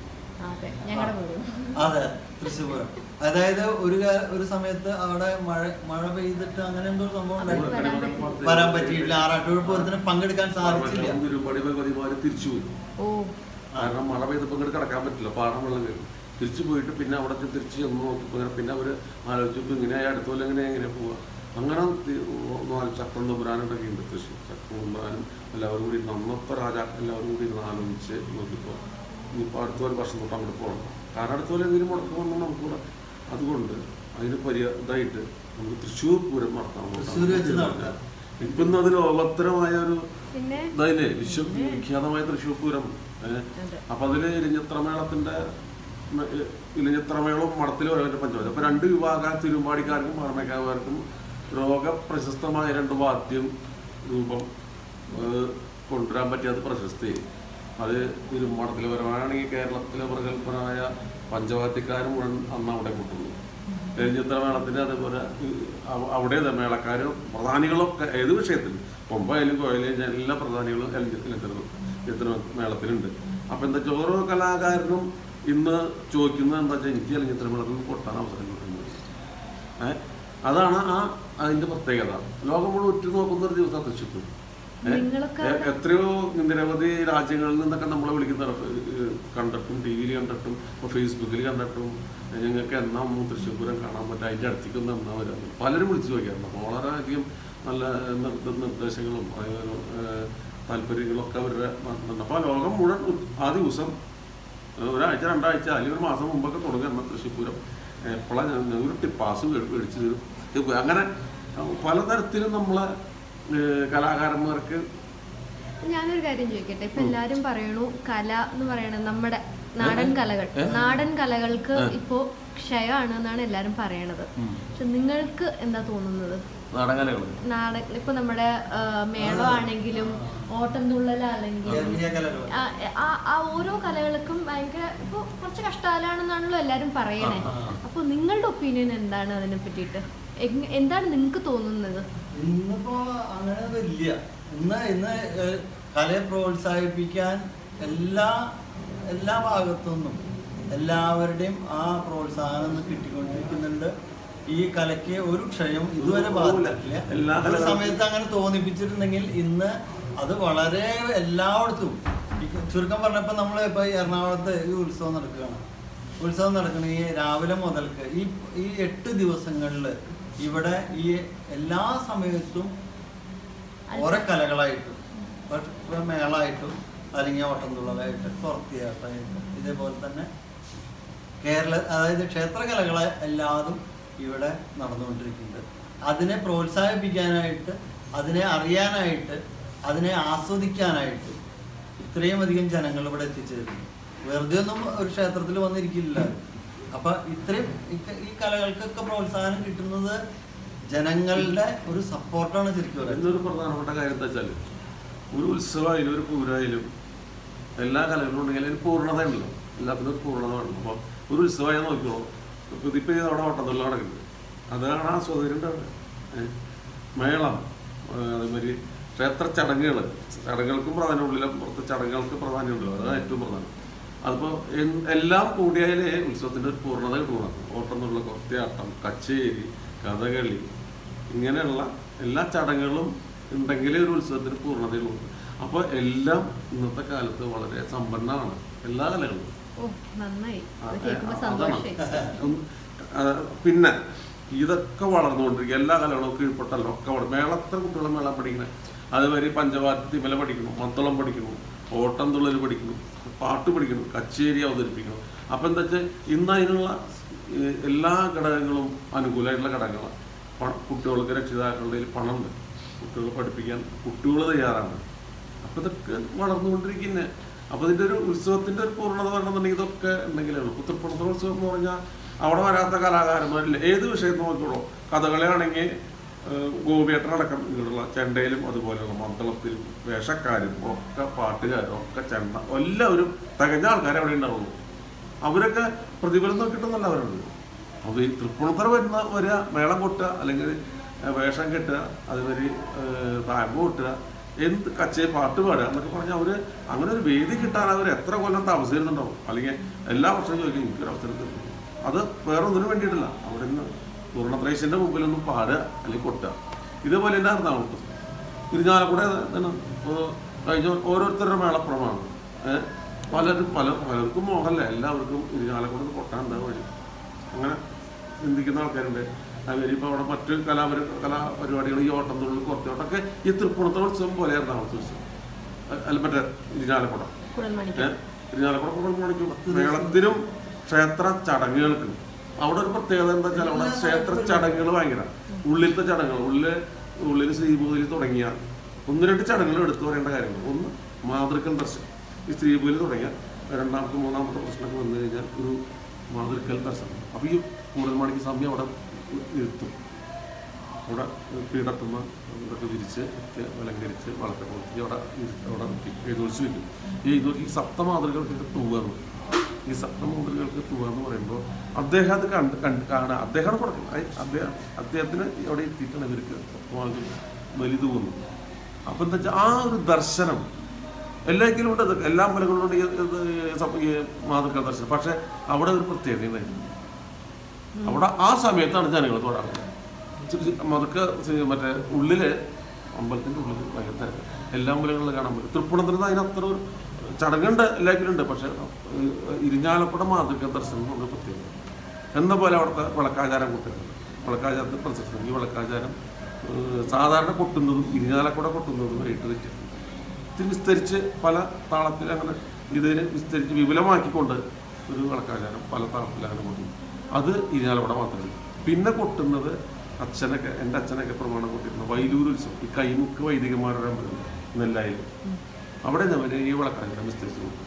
അതെ ഞങ്ങളുടെ പോലും അതെ തൃശ്ശൂർ പൂരം അതായത് ഒരു കാ- ഒരു സമയത്ത് അവിടെ മഴ മഴ പെയ്തിട്ട് അങ്ങനെ എന്തോ ഒരു സംഭവം ഉണ്ടായിരുന്നു വരാൻ പറ്റിയില്ല. വരാൻ പറ്റിയിട്ടില്ല ആറാട്ടുപുഴ പൂരത്തിന് പങ്കെടുക്കാൻ സാധിച്ചില്ല ഒരുപാട് പതിമാര് തിരിച്ചു പോയി ഓ കാരണം മഴ പെയ്തപ്പോൾ ഇങ്ങോട്ട് കിടക്കാൻ പറ്റില്ല പാടം വെള്ളം കയറി തിരിച്ചു പോയിട്ട് പിന്നെ അവിടെ ചെന്ന് തിരിച്ച് ചെന്ന് നോക്കിയപ്പോൾ ഇങ്ങനെ പിന്നെ അവർ ആലോചിച്ചപ്പോൾ ഇങ്ങനെ അടുത്ത കൊല്ലം ഇങ്ങനെ എങ്ങനെ പോവുക അങ്ങനെ തി- നാല് ചക്രം തമ്പുരാനൊക്കെ ഉണ്ട് തൃശ്ശൂർ ചക്രം തമ്പുരാനും എല്ലാവരും കൂടി ഇരുന്ന് അന്നത്തെ രാജാക്കൾ എല്ലാവരും കൂടി ഇരുന്ന് ആലോചിച്ച് നോക്കിയപ്പോൾ ഇനിയിപ്പോൾ അടുത്ത ഒരു വർഷം തൊട്ട് അങ്ങോട്ട് പോകണം കാരണം അടുത്ത കൊല്ലം എന്തെങ്കിലും മുടക്കം വന്നാൽ നമുക്കൂടെ അതുകൊണ്ട് അതിന് പര്യ ഇതായിട്ട് നമുക്ക് തൃശ്ശൂർ പൂരം നടത്താൻ തൃശ്ശൂർ വെച്ച് നടത്താം. ഇപ്പം ഇന്ന് അത് ലോകോത്തരമായ ഒരു പിന്നെ ഇതായില്ലേ വിശ്വ വിഖ്യാതമായ തൃശ്ശൂർ പൂരം ഏഹ് അതെ അപ്പൊ അതില് ഇലിഞ്ഞിത്രമേളത്തിന്റെ മ- ഏ, ഇലിഞ്ഞിത്രമേളവും മടത്തിൽ ഓരോരുടെ പഞ്ചവാദ്യം അപ്പൊ രണ്ട് വിഭാഗം തിരുമ്പാടിക്കാർക്കും പാറമേക്കാർക്കും ലോക പ്രശസ്തമായ രണ്ട് വാദ്യം രൂപം ഏഹ്, കൊണ്ടുവരാൻ പറ്റിയത് പ്രശസ്തി അത് തിരുമാടത്തിൽ പരമാണെങ്കിൽ കേരളത്തിലെ പ്രഗത്ഭനായ പഞ്ചവാദ്യക്കാരും മുഴുവൻ അന്ന് അവിടെ കൂട്ടുന്നു എലിഞ്ഞിത്ര മേളത്തിന് അതേപോലെ ഈ അവ- അവിടെ ഇതാ മേളക്കാരും പ്രധാനികളൊക്കെ ഏത് വിഷയത്തിൽ കൊമ്പായാലും കോയിലും എല്ലാ പ്രധാനികളും എലിഞ്ഞിത്ര മേളത്തിലുണ്ട് അപ്പൊ എന്താ വെച്ചാൽ ഓരോ കലാകാരനും ഇന്ന് ചോദിക്കുന്നത് എന്താ വെച്ചാൽ എനിക്ക് എലിഞ്ഞിത്ര മേളത്തിൽ നിന്ന് കൊട്ടാൻ അവസരം കിട്ടുന്നത് ഏഹ് അതാണ് ആ അതിന്റെ പ്രത്യേകത ലോകം മുഴുവൻ ഉറ്റു നോക്കുന്ന ഒരു ദിവസം തൃശ്ശൂർ നിങ്ങളൊക്കെ എ- എത്രയോ നിരവധി രാജ്യങ്ങളിൽ നിന്നൊക്കെ നമ്മളെ വിളിക്കുന്ന കണ്ടിട്ടും ടി വിയിൽ കണ്ടിട്ടും ഇപ്പോൾ ഫേസ്ബുക്കിൽ കണ്ടിട്ടും ഞങ്ങൾക്ക് എന്നാ ഒന്ന് തൃശ്ശൂർ പൂരം കാണാൻ പറ്റും അതിൻ്റെ അടുത്തേക്ക് ഒന്ന് എന്നാ വരാം പലരും വിളിച്ചു നോക്കിയായിരുന്നു അപ്പോൾ വളരെയധികം നല്ല നിർദ്ദ- നിർദ്ദേശങ്ങളും അതേപോലെ, ഏഹ്, താല്പര്യങ്ങളൊക്കെ അവരുടെ നടത്തുന്നുണ്ട് അപ്പോൾ ലോകം മുഴുവൻ ഉ- ആ ദിവസം ഏഹ്, ഒരാഴ്ച രണ്ടാഴ്ച അല്ലെങ്കിൽ ഒരു മാസം മുമ്പൊക്കെ തുടങ്ങുന്ന തൃശ്ശൂർ പൂരം എപ്പോഴാണ് ഒരു ടിപ്പാസ് മേടിച്ച് തരും ഇത് അങ്ങനെ പലതരത്തിലും നമ്മളെ ഏഹ്, കലാകാരന്മാർക്ക് ഞാനൊരു കാര്യം ചോദിക്കട്ടെ ഇപ്പൊ എല്ലാരും പറയണു കല എന്ന് പറയണത് നമ്മുടെ നാടൻ കലകൾ നാടൻ കലകൾക്ക് ഇപ്പോ ക്ഷയമാണ് എന്നാണ് എല്ലാരും പറയണത് പക്ഷെ നിങ്ങൾക്ക് എന്താ തോന്നുന്നത് നാടകലകൾ നാടൻ ഇപ്പൊ നമ്മുടെ ആ, മേളമാണെങ്കിലും ഓട്ടംതുള്ളലാണെങ്കിലും കേരളീയ കലകൾ ആ, ആ ആ ഓരോ കലകൾക്കും ഭയങ്കര ഇപ്പൊ കുറച്ച് കഷ്ടകാലാണെന്നാണല്ലോ എല്ലാരും പറയണേ ആ, ആ. അപ്പൊ നിങ്ങളുടെ ഒപ്പീനിയൻ എന്താണ് അതിനെ പറ്റിയിട്ട് എങ്- എന്താണ് നിങ്ങൾക്ക് തോന്നുന്നത് ഇന്നിപ്പോ അങ്ങനെ വലിയ ഇന്ന് ഇന്ന് ഏഹ്, കലയെ പ്രോത്സാഹിപ്പിക്കാൻ എല്ലാ എല്ലാ ഭാഗത്തുനിന്നും എല്ലാവരുടെയും ആ പ്രോത്സാഹനം ഇന്ന് കിട്ടിക്കൊണ്ടിരിക്കുന്നുണ്ട് ഈ കലയ്ക്ക് ഒരു ക്ഷയം ഇതുവരെ ബാധിച്ചിട്ടില്ല എല്ലാ ഒരു കലകളും- സമയത്ത് അങ്ങനെ തോന്നിപ്പിച്ചിട്ടുണ്ടെങ്കിൽ ഇന്ന് അത് വളരെ എല്ലായിടത്തും ഈ ചുരുക്കം പറഞ്ഞപ്പോ നമ്മൾ ഇപ്പൊ ഈ എറണാകുളത്ത് ഈ ഉത്സവം നടക്കുകയാണ് ഉത്സവം നടക്കണ ഈ രാവിലെ മുതൽക്ക് ഈ ഈ എട്ട് ദിവസങ്ങളിൽ ഇവിടെ ഈ എല്ലാ സമയത്തും ഓരോ കലകളായിട്ടും ഇപ്പൊ- ഇപ്പൊ മേളായിട്ടും അല്ലെങ്കിൽ ഓട്ടംതുള്ളലായിട്ടും പുറത്തിയാട്ടമായിട്ടും ഇതേപോലെ തന്നെ കേരള അതായത് ക്ഷേത്രകലകളെ എല്ലാതും ഇവിടെ നടന്നുകൊണ്ടിരിക്കുന്നുണ്ട് അതിനെ പ്രോത്സാഹിപ്പിക്കാനായിട്ട് അതിനെ അറിയാനായിട്ട് അതിനെ ആസ്വദിക്കാനായിട്ട് ഇത്രയും അധികം ജനങ്ങൾ ഇവിടെ എത്തിച്ചേരുന്നു വെറുതെ ഒന്നും ഒരു ക്ഷേത്രത്തിൽ വന്നിരിക്കില്ല അപ്പൊ ഇത്രയും ഈ ക- ഈ കലകൾക്കൊക്കെ പ്രോത്സാഹനം കിട്ടുന്നത് ജനങ്ങളുടെ ഒരു സപ്പോർട്ടാണ് ശരിക്കും പറയുന്നത് എന്നൊരു പ്രധാനപ്പെട്ട കാര്യം എന്താ വെച്ചാൽ ഒരു ഉത്സവമായാലും ഒരു പൂരമായാലും എല്ലാ കലകളും ഉണ്ടെങ്കിൽ അതിന് പൂർണ്ണത ഉണ്ടല്ലോ എല്ലാത്തിനും ഒരു പൂർണ്ണത വേണം അപ്പോൾ ഒരു ഉത്സവമായി നോക്കിക്കോളൂ ഇപ്പൊ ഇതിപ്പോ ഇത് അവിടെ ഓട്ടത്തുള്ള നടക്കുന്നത് അതാണ് ആ സ്വാതന്ത്ര്യം ഉണ്ടാവുക ഏഹ് മേളം ഏഹ് അതേമാതിരി ക്ഷേത്ര ചടങ്ങുകൾ ചടങ്ങുകൾക്കും പ്രാധാന്യം ഉള്ളിലെ പുറത്ത് ചടങ്ങുകൾക്ക് പ്രാധാന്യമുണ്ടല്ലോ അതാണ് ഏറ്റവും പ്രധാനം അതിപ്പോൾ എല്ലാം കൂടിയാലേ ഉത്സവത്തിൻ്റെ ഒരു പൂർണ്ണത കിട്ടുള്ളൂ ഓട്ടം എന്നുള്ള കൊത്തിയാട്ടം കച്ചേരി കഥകളി ഇങ്ങനെയുള്ള എല്ലാ ചടങ്ങുകളും ഉണ്ടെങ്കിലേ ഒരു ഉത്സവത്തിന് പൂർണ്ണതയുള്ളൂ അപ്പോൾ എല്ലാം ഇന്നത്തെ കാലത്ത് വളരെ സമ്പന്നമാണ് എല്ലാ കലകളും ഓ നന്നായി ആ, അത് കേൾക്കുമ്പോ അതാണ്. സന്തോഷായി ഉം, ആ, പിന്നെ ഇതൊക്കെ വളർന്നുകൊണ്ടിരിക്കുക എല്ലാ കലകളും കീഴ്പ്പെട്ടല്ലോ ഒക്കെ വള- മേളത്തെ കുട്ടികളെ മേള പഠിക്കണേ അതുവരെ പഞ്ചവാദ്യ തിമല പഠിക്കണം മത്തളം പഠിക്കണം ഓട്ടം തുള്ളൽ പഠിക്കണം പാട്ട് പഠിക്കണം കച്ചേരി അവതരിപ്പിക്കണം അപ്പം എന്താ വെച്ചാൽ ഇന്ന് അതിനുള്ള ഈ, എല്ലാ ഘടകങ്ങളും അനുകൂലമായിട്ടുള്ള ഘടകങ്ങളാണ് പ- കുട്ടികൾക്ക് രക്ഷിതാക്കളുടെ കയ്യിൽ പണമുണ്ട് കുട്ടികളെ പഠിപ്പിക്കാൻ കുട്ടികൾ തയ്യാറാണ് അപ്പൊ ഇതൊക്കെ വളർന്നുകൊണ്ടിരിക്കുന്നേ അപ്പൊ ഇതിന്റെ ഒരു ഉത്സവത്തിന്റെ ഒരു പൂർണ്ണത വരണമെന്നുണ്ടെങ്കിൽ ഇതൊക്കെ ഉണ്ടെങ്കിലേ ഉള്ളൂ പുത്രപ്പുറത്തുള്ള ഉത്സവം എന്ന് പറഞ്ഞാൽ അവിടെ വരാത്ത കലാകാരന്മാരില്ല ഏത് വിഷയം നോക്കിക്കോളൂ കഥകളിയാണെങ്കിൽ ഗോപിയേട്ടനടക്കം ഇങ്ങനെയുള്ള ചെണ്ടയിലും അതുപോലെയുള്ള മന്ദളത്തിലും വേഷക്കാരും ഒക്കെ പാട്ടുകാരും ഒക്കെ ചെണ്ട എല്ലാവരും തികഞ്ഞ ആൾക്കാരെ അവിടെ ഉണ്ടാവുള്ളൂ അവരൊക്കെ പ്രതിഫലം നോക്കിയിട്ടൊന്നല്ല അവരുണ്ട് അപ്പോൾ ഈ തൃപ്പൂണിത്തറ വരുന്ന വരിക മേളം കൊട്ടുക അല്ലെങ്കിൽ ഏഹ്, വേഷം കെട്ടുക അതുവരെ താമ്പ് കൊട്ടുക എന്ത് കച്ചേ പാട്ട് പാടുക എന്നൊക്കെ പറഞ്ഞാൽ അവർ അങ്ങനെ ഒരു വേദി കിട്ടാൻ അവർ എത്ര കൊല്ലം താമസിച്ചിരുന്നുണ്ടാവും അല്ലെങ്കിൽ എല്ലാ വർഷവും ചോദിക്കും എനിക്കൊരു അവസരം തരുന്നു അത് വേറെ ഒന്നിനും വേണ്ടിയിട്ടില്ല അവിടെ നിന്ന് പൂർണ്ണത്രേശൻ്റെ മുമ്പിലൊന്നും പാടുക അല്ലെങ്കിൽ കൊട്ടുക ഇതേപോലെ തന്നെ എറണാകുളത്ത് ഇരിഞ്ഞാലക്കുട എന്താണ് ഇപ്പോൾ കഴിഞ്ഞ ഓരോരുത്തരുടെ മേളപ്പുറമാണ് ഏഹ് പലരും പല പലർക്കും മോഹമല്ല എല്ലാവർക്കും ഇരിഞ്ഞാലക്കുട ഒന്ന് കൊട്ടാൻ എന്താ വഴി അങ്ങനെ ചിന്തിക്കുന്ന ആൾക്കാരുണ്ട് അവർ ഇപ്പോൾ അവിടെ മറ്റ് കലാപരി കലാപരിപാടികൾ ഈ ഓട്ടം തുള്ളൽ കുറച്ചോട്ടൊക്കെ ഈ തൃപ്പൂണിത്തുറ ഉത്സവം പോലെ എറണാകുളത്ത് ഉത്സവം അ- അല്ല മറ്റേ ഇരിഞ്ഞാലക്കുട കുഴൽമണിക്ക് ഏഹ് ഇരിഞ്ഞാലക്കുട കുടമണിക്കും മേളത്തിനും ക്ഷേത്ര ചടങ്ങുകൾക്കും അവിടെ ഒരു പ്രത്യേകത എന്താ വെച്ചാൽ അവിടെ ക്ഷേത്ര ചടങ്ങുകൾ ഭയങ്കര ഉള്ളിലത്തെ ചടങ്ങുകൾ ഉള്ളിൽ ഉള്ളിൽ ശ്രീഭൂതിയിൽ തുടങ്ങിയ ഒന്ന് രണ്ട് ചടങ്ങുകൾ എടുത്തു പറയേണ്ട കാര്യങ്ങൾ ഒന്ന് മാതൃക്കൽ ദർശനം ഈ ശ്രീഭൂതിയിൽ തുടങ്ങിയ രണ്ടാമത്തെ മൂന്നാമത്തെ പ്രശ്നമൊക്കെ വന്നു കഴിഞ്ഞാൽ ഒരു മാതൃക്കൽ ദർശനം അപ്പോൾ ഈ കൂടൽമാണിക്ക് സ്വാമി അവിടെ ഇരുത്തും അവിടെ പീഠത്തുന്ന ഇതൊക്കെ വിരിച്ച് ഒക്കെ അലങ്കരിച്ച് വളക്കെ കൊടുത്തി അവിടെ ഇരു- അവിടെ നിർത്തി എഴുന്നൊളിച്ച് വെക്കും ഈ എഴുന്നൊളി ഈ സപ്തമാതൃകൾക്ക് തൂവാന്ന് ഈ സപ്തമാതൃകൾക്ക് തൂവാന്ന് പറയുമ്പോൾ അദ്ദേഹം അത് കണ്ട് കണ്ട് കാണുക അദ്ദേഹമാണ് കൊടുക്കുന്നത് അയ് അദ്ദേഹം അദ്ദേഹത്തിന് അവിടെ എത്തിയിട്ടാണ് ഇവർക്ക് സപ്തമാതൃക ബലി തൂവുന്നത് അപ്പം എന്താ വെച്ചാൽ ആ ഒരു ദർശനം എല്ലാത്തിലും ഉണ്ട് ഇതൊക്കെ എല്ലാ മലകളിലും ഉണ്ട് ഈ ഇത് സപ്- ഈ മാതൃക ദർശനം പക്ഷെ അവിടെ ഒരു പ്രത്യേകത ഉണ്ടായിരുന്നു അവിടെ ആ സമയത്താണ് ജനങ്ങൾ തൊഴാറ് മതുക്ക മറ്റേ ഉള്ളില് അമ്പലത്തിന്റെ ഉള്ളിൽ ഭയങ്കര തിരക്ക് എല്ലാ അമ്പലങ്ങളിലും കാണാൻ പറ്റും തൃപ്പൂണിത്തുറത്ത് അതിനത്ര ഒരു ചടങ്ങുണ്ട് എല്ലാത്തിലും ഉണ്ട് പക്ഷെ ഏഹ്, ഇരിഞ്ഞാലക്കുട മാതൃക ദർശനം എന്ന് പറഞ്ഞ പ്രത്യേകത എന്ന പോലെ അവിടുത്തെ വിളക്കാചാരം കൊട്ടുന്നുണ്ട് വിളക്കാചാരത്തിൽ പ്രശസ്തി ഈ വിളക്കാചാരം ഏഹ്, സാധാരണ കൊട്ടുന്നതും ഇരിഞ്ഞാലക്കുട കൊട്ടുന്നതുമായിട്ട് വ്യത്യാസം ഇത് വിസ്തരിച്ച് പല താളത്തിൽ അങ്ങനെ ഇതിനെ വിസ്തരിച്ച് വിപുലമാക്കിക്കൊണ്ട് ഒരു വിളക്കാചാരം പല താളത്തിൽ അങ്ങനെ കൊണ്ടു അത് ഇരിഞ്ഞാലക്കുട മാത്രമേ പിന്നെ കൊട്ടുന്നത് അച്ഛനൊക്കെ എൻ്റെ അച്ഛനൊക്കെ പ്രമാണം കൊട്ടിരുന്ന വൈലൂർ ഉത്സവം ഈ കൈമുക്ക് വൈദികന്മാരുടെ അമ്പലം നെല്ലായിൽ അവിടെ ഞാൻ ഈ വിളക്കാചാരം വിസ്തരിച്ച് കൊടുക്കും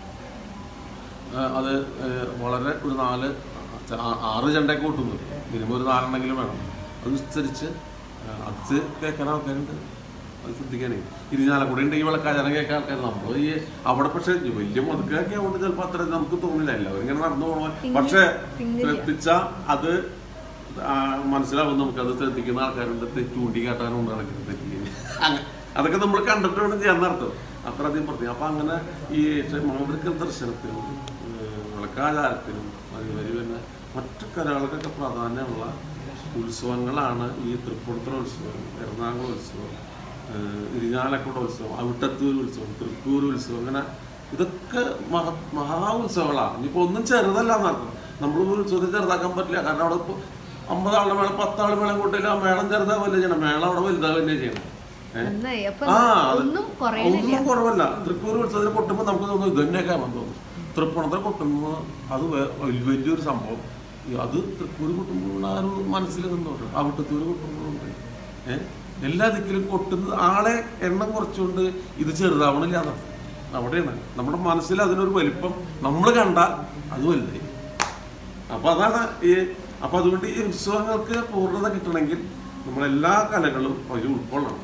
ആ, അത് ഏഹ്, വളരെ ഒരു നാല് ച- ആ- ആറ് ചെണ്ടയൊക്കെ കൂട്ടുന്നു മിനിമം ഒരു നാലെണ്ണെങ്കിലും വേണം അത് വിസ്തരിച്ച് ആ, അത് കേൾക്കാൻ ആൾക്കാരുണ്ട് അത് ശ്രദ്ധിക്കാനേ ഇരിഞ്ഞാലക്കുട ഉണ്ട് ഈ വിളക്കാചാരം കേൾക്കാൻ ആൾക്കാർ നമ്മൾ ഈ അവിടെ പക്ഷെ വലിയ മുതുക്കൊക്കെ ആവുകൊണ്ട് ചിലപ്പോൾ അത്ര നമുക്ക് തോന്നില്ല എല്ലാവരും ഇങ്ങനെ നടന്നു പോകണ തിങ്ങി- പക്ഷെ തിങ്ങില്ല. ശ്രദ്ധിച്ച അത് ആ, മനസ്സിലാവും നമുക്കത് ശ്രദ്ധിക്കുന്ന ആൾക്കാരുണ്ട് തെ- ചൂണ്ടിക്കാട്ടാനും നടക്കുന്നത് തെറ്റില്ല അങ്ങ- അതൊക്കെ നമ്മൾ കണ്ടിട്ട് വേണം ചെയ്യാൻ നടത്തും അത്ര അധികം പ്രത്യേകം അപ്പം അങ്ങനെ ഈ മാതൃക്ക ദർശനത്തിനും ഏഹ്, വിളക്കാചാരത്തിനും അതുവരെ പിന്നെ മറ്റു കലകൾക്കൊക്കെ പ്രാധാന്യമുള്ള ഉത്സവങ്ങളാണ് ഈ തൃപ്പൂണിത്തുറ ഉത്സവം എറണാകുളം ഉത്സവം ഏഹ്, ഇരിഞ്ഞാലക്കുട ഉത്സവം അവിട്ടത്തൂർ ഉത്സവം തൃക്കൂർ ഉത്സവം അങ്ങനെ ഇതൊക്കെ മഹ മഹാ ഉത്സവങ്ങളാണ് ഇനിയിപ്പോൾ ഒന്നും ചെറുതല്ല എന്നർത്ഥം നമ്മൾ ഒരു ഉത്സവത്തെ ചെറുതാക്കാൻ പറ്റില്ല കാരണം അവിടെ ഇപ്പോൾ അമ്പതാളുടെ മേളം പത്താള് മേളം കൂട്ടില്ല ആ മേളം ചെറുതാവല്ലേ ചെയ്യണം മേളം അവിടെ വലുതാവല്ലേ ചെയ്യണം ഏഹ് നന്നായി അപ്പൊ ആ, അത് ഒന്നും കുറയണില്ല ഒന്നും കുറവല്ല തൃക്കൂർ ഉത്സവത്തിന് കൊട്ടുമ്പോൾ നമുക്ക് തോന്നുന്നു ഇത് തന്നെയൊക്കെ തോന്നും തൃപ്പൂണിത്തറ കൊട്ടുമ്പോൾ അത് വേ- വലിയ- വലിയൊരു സംഭവം ഈ അത് തൃക്കൂർ കൊട്ടുമ്പോൾ ആ ഒരു മനസ്സിൽ നിന്നോട്ട് അവിട്ടത്തൂർ കൊട്ടുമ്പോഴുണ്ട് ഏഹ് എല്ലാ ദിക്കിലും കൊട്ടുന്നത് ആളെ എണ്ണം കുറച്ചുകൊണ്ട് ഇത് ചെറുതാവണില്ല എന്നർത്ഥം അവിടെയാണ് നമ്മുടെ മനസ്സിൽ അതിനൊരു വലിപ്പം നമ്മൾ കണ്ടാൽ അത് വലുതായി അപ്പൊ അതാണ് ഈ അപ്പൊ അതുകൊണ്ട് ഈ ഉത്സവങ്ങൾക്ക് പൂർണ്ണത കിട്ടണമെങ്കിൽ നമ്മളെല്ലാ കലകളും അതിൽ ഉൾക്കൊള്ളണം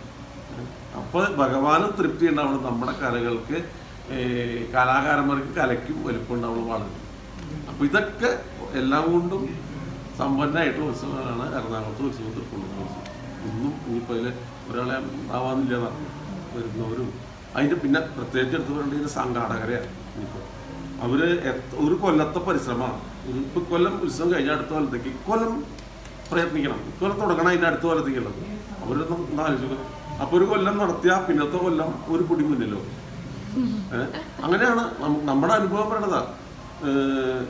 അപ്പോൾ ഭഗവാനും തൃപ്തി ഉണ്ടാവണം നമ്മുടെ കലകൾക്ക് ഏ, കലാകാരന്മാർക്ക് കലയ്ക്കും വലിപ്പം ഉണ്ടാവണം വളരെ അപ്പോൾ ഇതൊക്കെ എല്ലാം കൊണ്ടും സമ്പന്നമായിട്ടുള്ള ഉത്സവങ്ങളാണ് എറണാകുളത്തെ ഉത്സവം തൃപ്പൂണിത്തുറ ഉത്സവം ഇന്നും ഇനിയിപ്പോൾ അതിൽ ഒരാളെ ആവാന്നില്ല എന്നർത്ഥം വരുന്നവരും അതിൻ്റെ പിന്നെ പ്രത്യേകിച്ച് എടുത്തു പറയേണ്ടത് സംഘാടകരെയാണ് ഇനിയിപ്പോൾ അവര് എത്ര- ഒരു കൊല്ലത്തെ പരിശ്രമമാണ് ഒരു ഇപ്പൊ കൊല്ലം ഉത്സവം കഴിഞ്ഞ അടുത്ത കൊല്ലത്തേക്ക് ഇക്കൊല്ലം പ്രയത്നിക്കണം ഇക്കൊല്ലം തുടങ്ങണം അതിന്റെ അടുത്ത കൊല്ലത്തേക്കുള്ളത് അവരൊന്നും ഒന്ന് ആലോചിക്കുക അപ്പൊ ഒരു കൊല്ലം നടത്തിയ പിന്നത്തെ കൊല്ലം ഒരു പിടി മുന്നിലോ ഏഹ്? അങ്ങനെയാണ് നം- നമ്മുടെ അനുഭവം പറയണതാ ഏഹ്,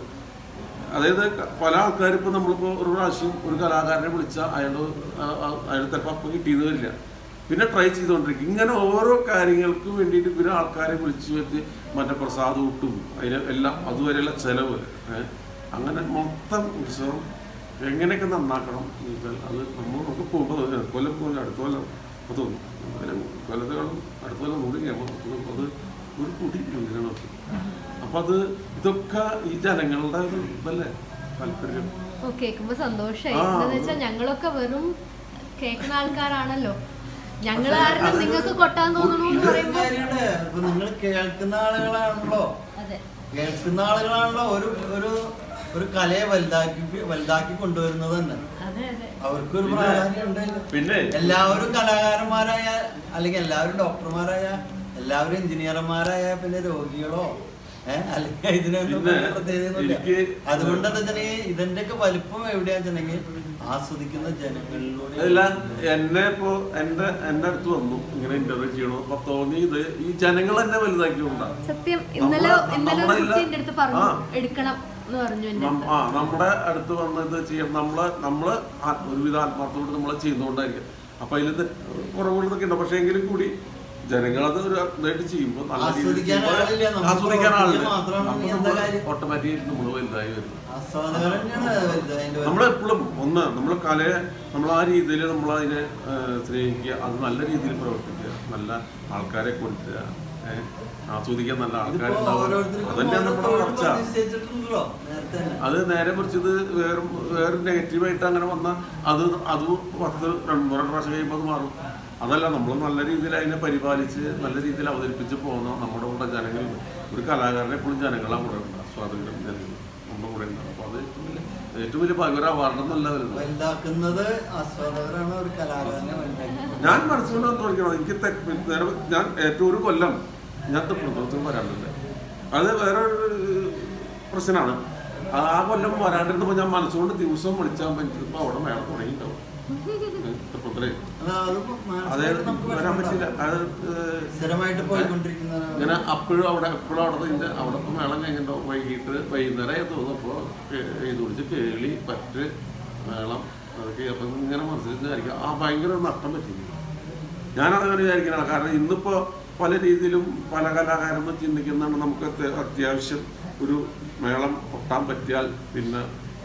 അതായത് ക- പല ആൾക്കാരും ഇപ്പൊ നമ്മളിപ്പോ ഒരു പ്രാവശ്യം ഒരു കലാകാരനെ വിളിച്ചാൽ അയാള് ആ- ആ- അയാൾ ചിലപ്പോൾ അപ്പം കിട്ടിയെന്ന് വരില്ല പിന്നെ ട്രൈ ചെയ്തുകൊണ്ടിരിക്കും ഇങ്ങനെ ഓരോ കാര്യങ്ങൾക്കും വേണ്ടിയിട്ട് ഇവര് ആൾക്കാരെ വിളിച്ചു വരുത്തി മറ്റേ പ്രസാദം ഊട്ടും അതിന് എല്ലാം അതുവരെയുള്ള ചെലവ് ഏഹ്? അങ്ങനെ മൊത്തം ഉത്സവം എങ്ങനെയൊക്കെ നന്നാക്കണം എന്ന് വെച്ചാൽ അത് നമ്മൾ നമുക്ക് പോകുമ്പോൾ തോന്നുന്നു. കൊല്ലം പോകുന്ന അടുത്ത കൊല്ലം അത് തോന്നും അങ്ങനെ കൊല്ലത്തേക്കാളും അടുത്ത കൊല്ലം കൂടി കഴിയുമ്പോൾ അത് ഒരു കുടി എന്തിനാണ് അപ്പൊ അത് ഇതൊക്കെ ഈ ജനങ്ങളുടെ ഒരു ഇതല്ലേ താല്പര്യം ഓ കേൾക്കുമ്പോ സന്തോഷായി ആ, എന്താന്ന് അത് വെച്ചാൽ ഞങ്ങളൊക്കെ വെറും കേൾക്കുന്ന ആൾക്കാരാണല്ലോ ഞങ്ങൾ പക്ഷേ കാരണം അത് നിങ്ങൾക്ക് കൊട്ടാൻ തോന്നണു എന്ന് ഇതൊരു പറയുമ്പോ കാര്യമുണ്ട് ഇപ്പൊ നിങ്ങൾ കേൾക്കുന്ന ആളുകളാണല്ലോ അതെ കേൾക്കുന്ന ആളുകളാണല്ലോ ഒരു ഒരു ഒരു കലയെ വലുതാക്കി വലുതാക്കി കൊണ്ടുവരുന്നത് തന്നെ അതെ അതെ അവർക്കൊരു പിന്നെ- പ്രാധാന്യം ഉണ്ട് പിന്നെ എല്ലാവരും കലാകാരന്മാരായ അല്ലെങ്കിൽ എല്ലാവരും ഡോക്ടർമാരായ എല്ലാവരും എഞ്ചിനീയർമാരായ പിന്നെ രോഗികളോ ഏഹ് അല്ലെങ്കിൽ ഇതിനൊന്നും പിന്നെ പ്രത്യേകതയൊന്നുമില്ല എനിക്ക് അതുകൊണ്ട് എന്താ വെച്ചിട്ടുണ്ടെങ്കിൽ ഇതിന്റെയൊക്കെ വലിപ്പം എവിടെയാന്ന് വെച്ചിട്ടുണ്ടെങ്കിൽ ആസ്വദിക്കുന്ന ജനങ്ങളിലൂടെ അല്ല എന്നെ ഇപ്പോ എന്റെ എന്റെ അടുത്ത് വന്നു ഇങ്ങനെ ഇന്റർവ്യൂ ചെയ്യണു അപ്പൊ തോന്നി ഇത് ഈ ജനങ്ങൾ എന്നെ വലുതാക്കിക്കൊണ്ടാണ് സത്യം ഇന്നലെ നമ്മളെ- ഇന്നലെ നമ്മുടെ ഒരു കുട്ടി എല്ലാ- എന്റെ അടുത്ത് പറഞ്ഞു ആ. എടുക്കണം എന്ന് പറഞ്ഞു എന്റെ നം- അടുത്ത് ആ നമ്മുടെ അടുത്ത് വന്ന് ഇത് ചെയ്യണം നമ്മള് നമ്മള് ആ- ഒരുവിധ ആത്മാർത്ഥത്തോട് നമ്മൾ ചെയ്യുന്നോണ്ടായിരിക്കും അപ്പൊ അതിൽ കുറവുള്ളതൊക്കെ ഉണ്ട് പക്ഷെ എങ്കിലും കൂടി ജനങ്ങളത് ഒരു ഇതായിട്ട് ചെയ്യുമ്പോൾ നല്ല രീതിയിൽ ആസ്വദിക്കാൻ ചെയ്യുമ്പോൾ ആളില്ല, നമുക്ക് ആസ്വദിക്കാൻ ആളില്ല പ്രവർത്തിക്കാൻ മാത്രമാണ് ഇനി എന്താ കാര്യം? ഓട്ടോമാറ്റിക്കായിട്ട് നമ്മൾ വലുതായി വരും ആസ്വാദകർ തന്നെയാണ് വലുത് അതിന്റെ നമ്മളെപ്പോഴും ഒന്ന് നമ്മൾ കലയെ നമ്മൾ ആ രീതിയിൽ നമ്മൾ അതിനെ സ്നേഹിക്കുക അത് നല്ല രീതിയിൽ പ്രവർത്തിക്കുക നല്ല ആൾക്കാരെ കൊണ്ടുവരിക ഏഹ്, ആസ്വദിക്കാൻ നല്ല ഇതിപ്പോ ആൾക്കാരുണ്ടാവും ഓരോരുത്തർക്കും അതന്നെയാണ് ഓരോ നമ്മുടെ തൊഴിൽ വളർച്ച നിശ്ചയിച്ചിട്ടുണ്ടല്ലോ നേരത്തെ തന്നെ അത് നേരെ കുറിച്ചത് വേറെ വേറെ നെഗറ്റീവായിട്ട് അങ്ങനെ വന്നാൽ അത് അത് പത്ത് രണ്ട് മൂന്ന് പ്രാവശ്യം കഴിയുമ്പോൾ അത് മാറും അതല്ല നമ്മൾ നല്ല രീതിയിൽ അതിനെ പരിപാലിച്ച് നല്ല രീതിയിൽ അവതരിപ്പിച്ച് പോകുന്ന നമ്മുടെ കൂടെ ജനങ്ങളുണ്ട് ഒരു കലാകാരനെ എപ്പോഴും ജനങ്ങളാണ് കൂടെ ഉണ്ടാവും സ്വാതന്ത്ര്യം ജനങ്ങൾ നമ്മുടെ കൂടെ ഉണ്ടാവും അപ്പോൾ അത് ഏറ്റവും വലിയ ഏറ്റവും വലിയ ഭാഗ്യ ഒരു അവാർഡെന്നല്ല വരുന്നത് വലുതാക്കുന്നത് ആസ്വാദകരാണ് ഒരു കലാകാരനെ വലുതാക്കുന്നത് ഞാൻ മനസ്സിലാക്കാൻ തോന്നിക്കണം എനിക്ക് തെ- നേരെ ഞാൻ ഏറ്റവും ഒരു കൊല്ലം ഞാൻ തൃപ്പൂണിത്തുറത്തിന് വരാണ്ടില്ല അത് വേറെ ഒരു പ്രശ്നമാണ് ആ കൊല്ലം വരാണ്ടിരുന്നപ്പോൾ ഞാൻ മനസ്സുകൊണ്ട് ദിവസവും വിളിച്ചാൽ പറ്റിയപ്പോൾ അവിടെ മേളം തുടങ്ങിയിട്ടുണ്ടാവും തൃപ്പൂണിത്തുറ അത് അതിപ്പോ അതെ മനസ്സിലാക്കി നമുക്ക് വരാൻ പറ്റില്ല പറ്റില്ല. അത് ഏഹ്, സ്ഥിരമായിട്ട് പോയിക്കൊണ്ടിരിക്കുന്ന ഇങ്ങനെ അപ്പോഴും അവിടെ എപ്പോഴും അവിടെ ഇതിന്റെ അവിടെ ഇപ്പം മേളം കഴിഞ്ഞിട്ടുണ്ടാവും വൈകിട്ട് വൈകുന്നേരം തോന്നുമ്പോൾ ഇത് കുടിച്ച് കേളി പറ്റ് മേളം അതൊക്കെ അപ്പം ഇങ്ങനെ മനസ്സിൽ വിചാരിക്കുക ആ ഭയങ്കര ഒരു നഷ്ടം പറ്റില്ല ഞാനതങ്ങനെ വിചാരിക്കണം കാരണം ഇന്നിപ്പോൾ പല രീതിയിലും പല കലാകാരന്മാർ ചിന്തിക്കുന്നതാണ് നമുക്ക് അത്യ- അത്യാവശ്യം ഒരു മേളം കൊട്ടാൻ പറ്റിയാൽ പിന്നെ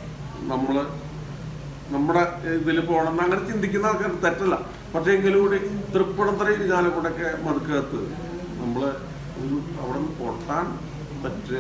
നമ്മൾ നമ്മുടെ ഇതിൽ പോകണം അങ്ങനെ ചിന്തിക്കുന്ന ആൾക്കാർ തെറ്റല്ല പക്ഷേ എങ്കിലും കൂടി തൃപ്പൂണിത്തറ ഇരിഞ്ഞാലക്കൂടെയൊക്കെ മടുക്കകത്ത് നമ്മൾ ഒരു അവിടെ നിന്ന് പൊട്ടാൻ പറ്റുക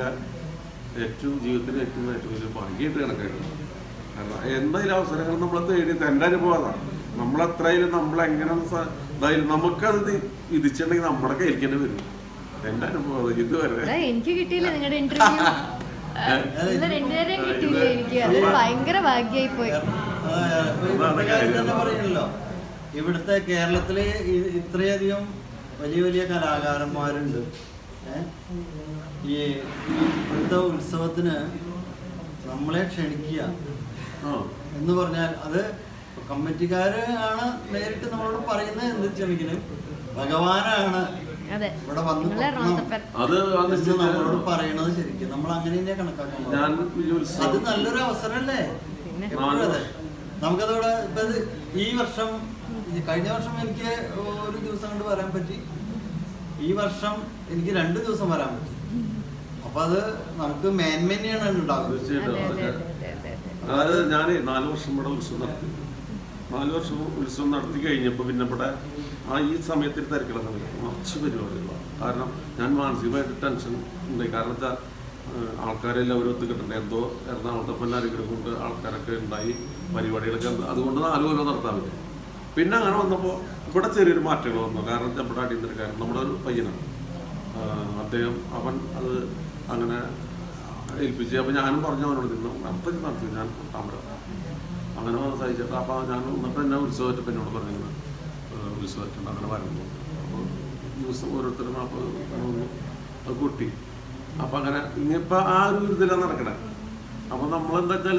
ഏറ്റവും ജീവിതത്തിലെ ഏറ്റവും ഏറ്റവും വലിയ ഭാഗ്യമായിട്ട് കണക്കാക്കണം കാരണം എന്തായാലും അവസരങ്ങൾ നമ്മൾ തേടി എൻ്റെ അനുഭവം അതാണ് നമ്മളെത്രയായാലും നമ്മളെങ്ങനെ സ- ഇതായാലും നമുക്കത് ഇത് വിധിച്ചിട്ടുണ്ടെങ്കിൽ നമ്മുടെ കയ്യിലേക്ക് തന്നെ വരും എൻ്റെ അനുഭവം അത് ഇതുവരെ അതാ എനിക്ക് കിട്ടിയില്ല നിങ്ങളുടെ ഇന്റർവ്യൂ ഇന്ന് രണ്ടുപേരെയും കിട്ടിയില്ല എനിക്ക് അത് ഭയങ്കര ഭാഗ്യമായി പോയി ആ, ഇപ്പൊ ഇവിടുത്തെ കാര്യം തന്നെ പറയണല്ലോ ഇവിടുത്തെ കേരളത്തില് ഇ- ഇത്രയധികം വലിയ വലിയ കലാകാരന്മാരുണ്ട് ഏ? ഈ ഈ ഇവിടുത്തെ ഉത്സവത്തിന് നമ്മളെ ക്ഷണിക്കുക ആ. എന്ന് പറഞ്ഞാൽ അത് കമ്മിറ്റിക്കാര് ആണ് നേരിട്ട് നമ്മളോട് പറയുന്നത് എന്ത് ക്ഷണിക്കലും ഭഗവാനാണ് അതെ ഇവിടെ വന്ന് നിങ്ങളെ എറണാകുളത്തപ്പൻ അത് ആ എന്ന് നിശ്ചിത നമ്മളോട് പറയണത് ശരിക്കും നമ്മൾ അങ്ങനെ തന്നെയാ കണക്കാക്കുന്നത് ഞാൻ ഈ അത് ഉത്സവം നല്ലൊരു അവസരമല്ലേ പിന്നെ എപ്പോഴും അതെ നമുക്കതവിടെ ഇപ്പൊ ഇത് ഈ വർഷം ഈ കഴിഞ്ഞ വർഷം എനിക്ക് ഒരു ദിവസം കൊണ്ട് വരാൻ പറ്റി ഈ വർഷം എനിക്ക് രണ്ട് ദിവസം വരാൻ പറ്റി അപ്പൊ അത് നമുക്ക് മേന്മേനെയാണ് ഉണ്ടാകുന്നത് തീർച്ചയായിട്ടും അതെ അതെ അതൊക്കെ അതെ അതെ അതെ അതായത് ഞാൻ നാല് വർഷം ഇവിടെ ഉത്സവം നടത്തി നാല് വർഷം ഉത്സവം നടത്തി കഴിഞ്ഞപ്പോൾ പിന്നെ ഇവിടെ ആ ഈ സമയത്തിൽ തിരക്കുള്ള സമയത്ത് കുറച്ച് പരിപാടികളാണ് കാരണം ഞാൻ മാനസികമായിട്ട് ടെൻഷൻ ഉണ്ടായി കാരണം വെച്ചാൽ ആൾക്കാരെല്ലാവരും ഒത്തു കിട്ടണ്ടേ എന്തോ എറണാകുളത്തപ്പൻ ആരെങ്കിലും കൊണ്ട് ആൾക്കാരൊക്കെ ഉണ്ടായി പരിപാടികളൊക്കെ ഉണ്ട്. അതുകൊണ്ട് നാല് കൊല്ലം നടത്താൻ പറ്റും പിന്നെ അങ്ങനെ വന്നപ്പോൾ ഇവിടെ ചെറിയൊരു മാറ്റങ്ങൾ വന്നു കാരണം നമ്മുടെ അടിയന്തരക്കാരൻ നമ്മുടെ ഒരു പയ്യനാണ് ആ, അദ്ദേഹം അവൻ അത് അങ്ങനെ ഏൽപ്പിച്ച് അപ്പോൾ ഞാനും പറഞ്ഞു അവനോട് നിന്ന് അപ്പം നടത്തി ഞാൻ താമര അങ്ങനെ സഹിച്ചിട്ട് അപ്പോൾ ഞാൻ എന്നിട്ട് എന്നെ ഉത്സവമായിട്ട് എന്നോട് പറഞ്ഞു ഉത്സവമായിട്ടുണ്ട് അങ്ങനെ വരുന്നു അപ്പോൾ ദിവസം ഓരോരുത്തരും അപ്പോൾ വന്നു അത് കൂട്ടി അപ്പം അങ്ങനെ ഇനിയിപ്പോൾ ആ ഒരു ഇതിലാണ് നടക്കണേ അപ്പോൾ നമ്മളെന്താ വെച്ചാൽ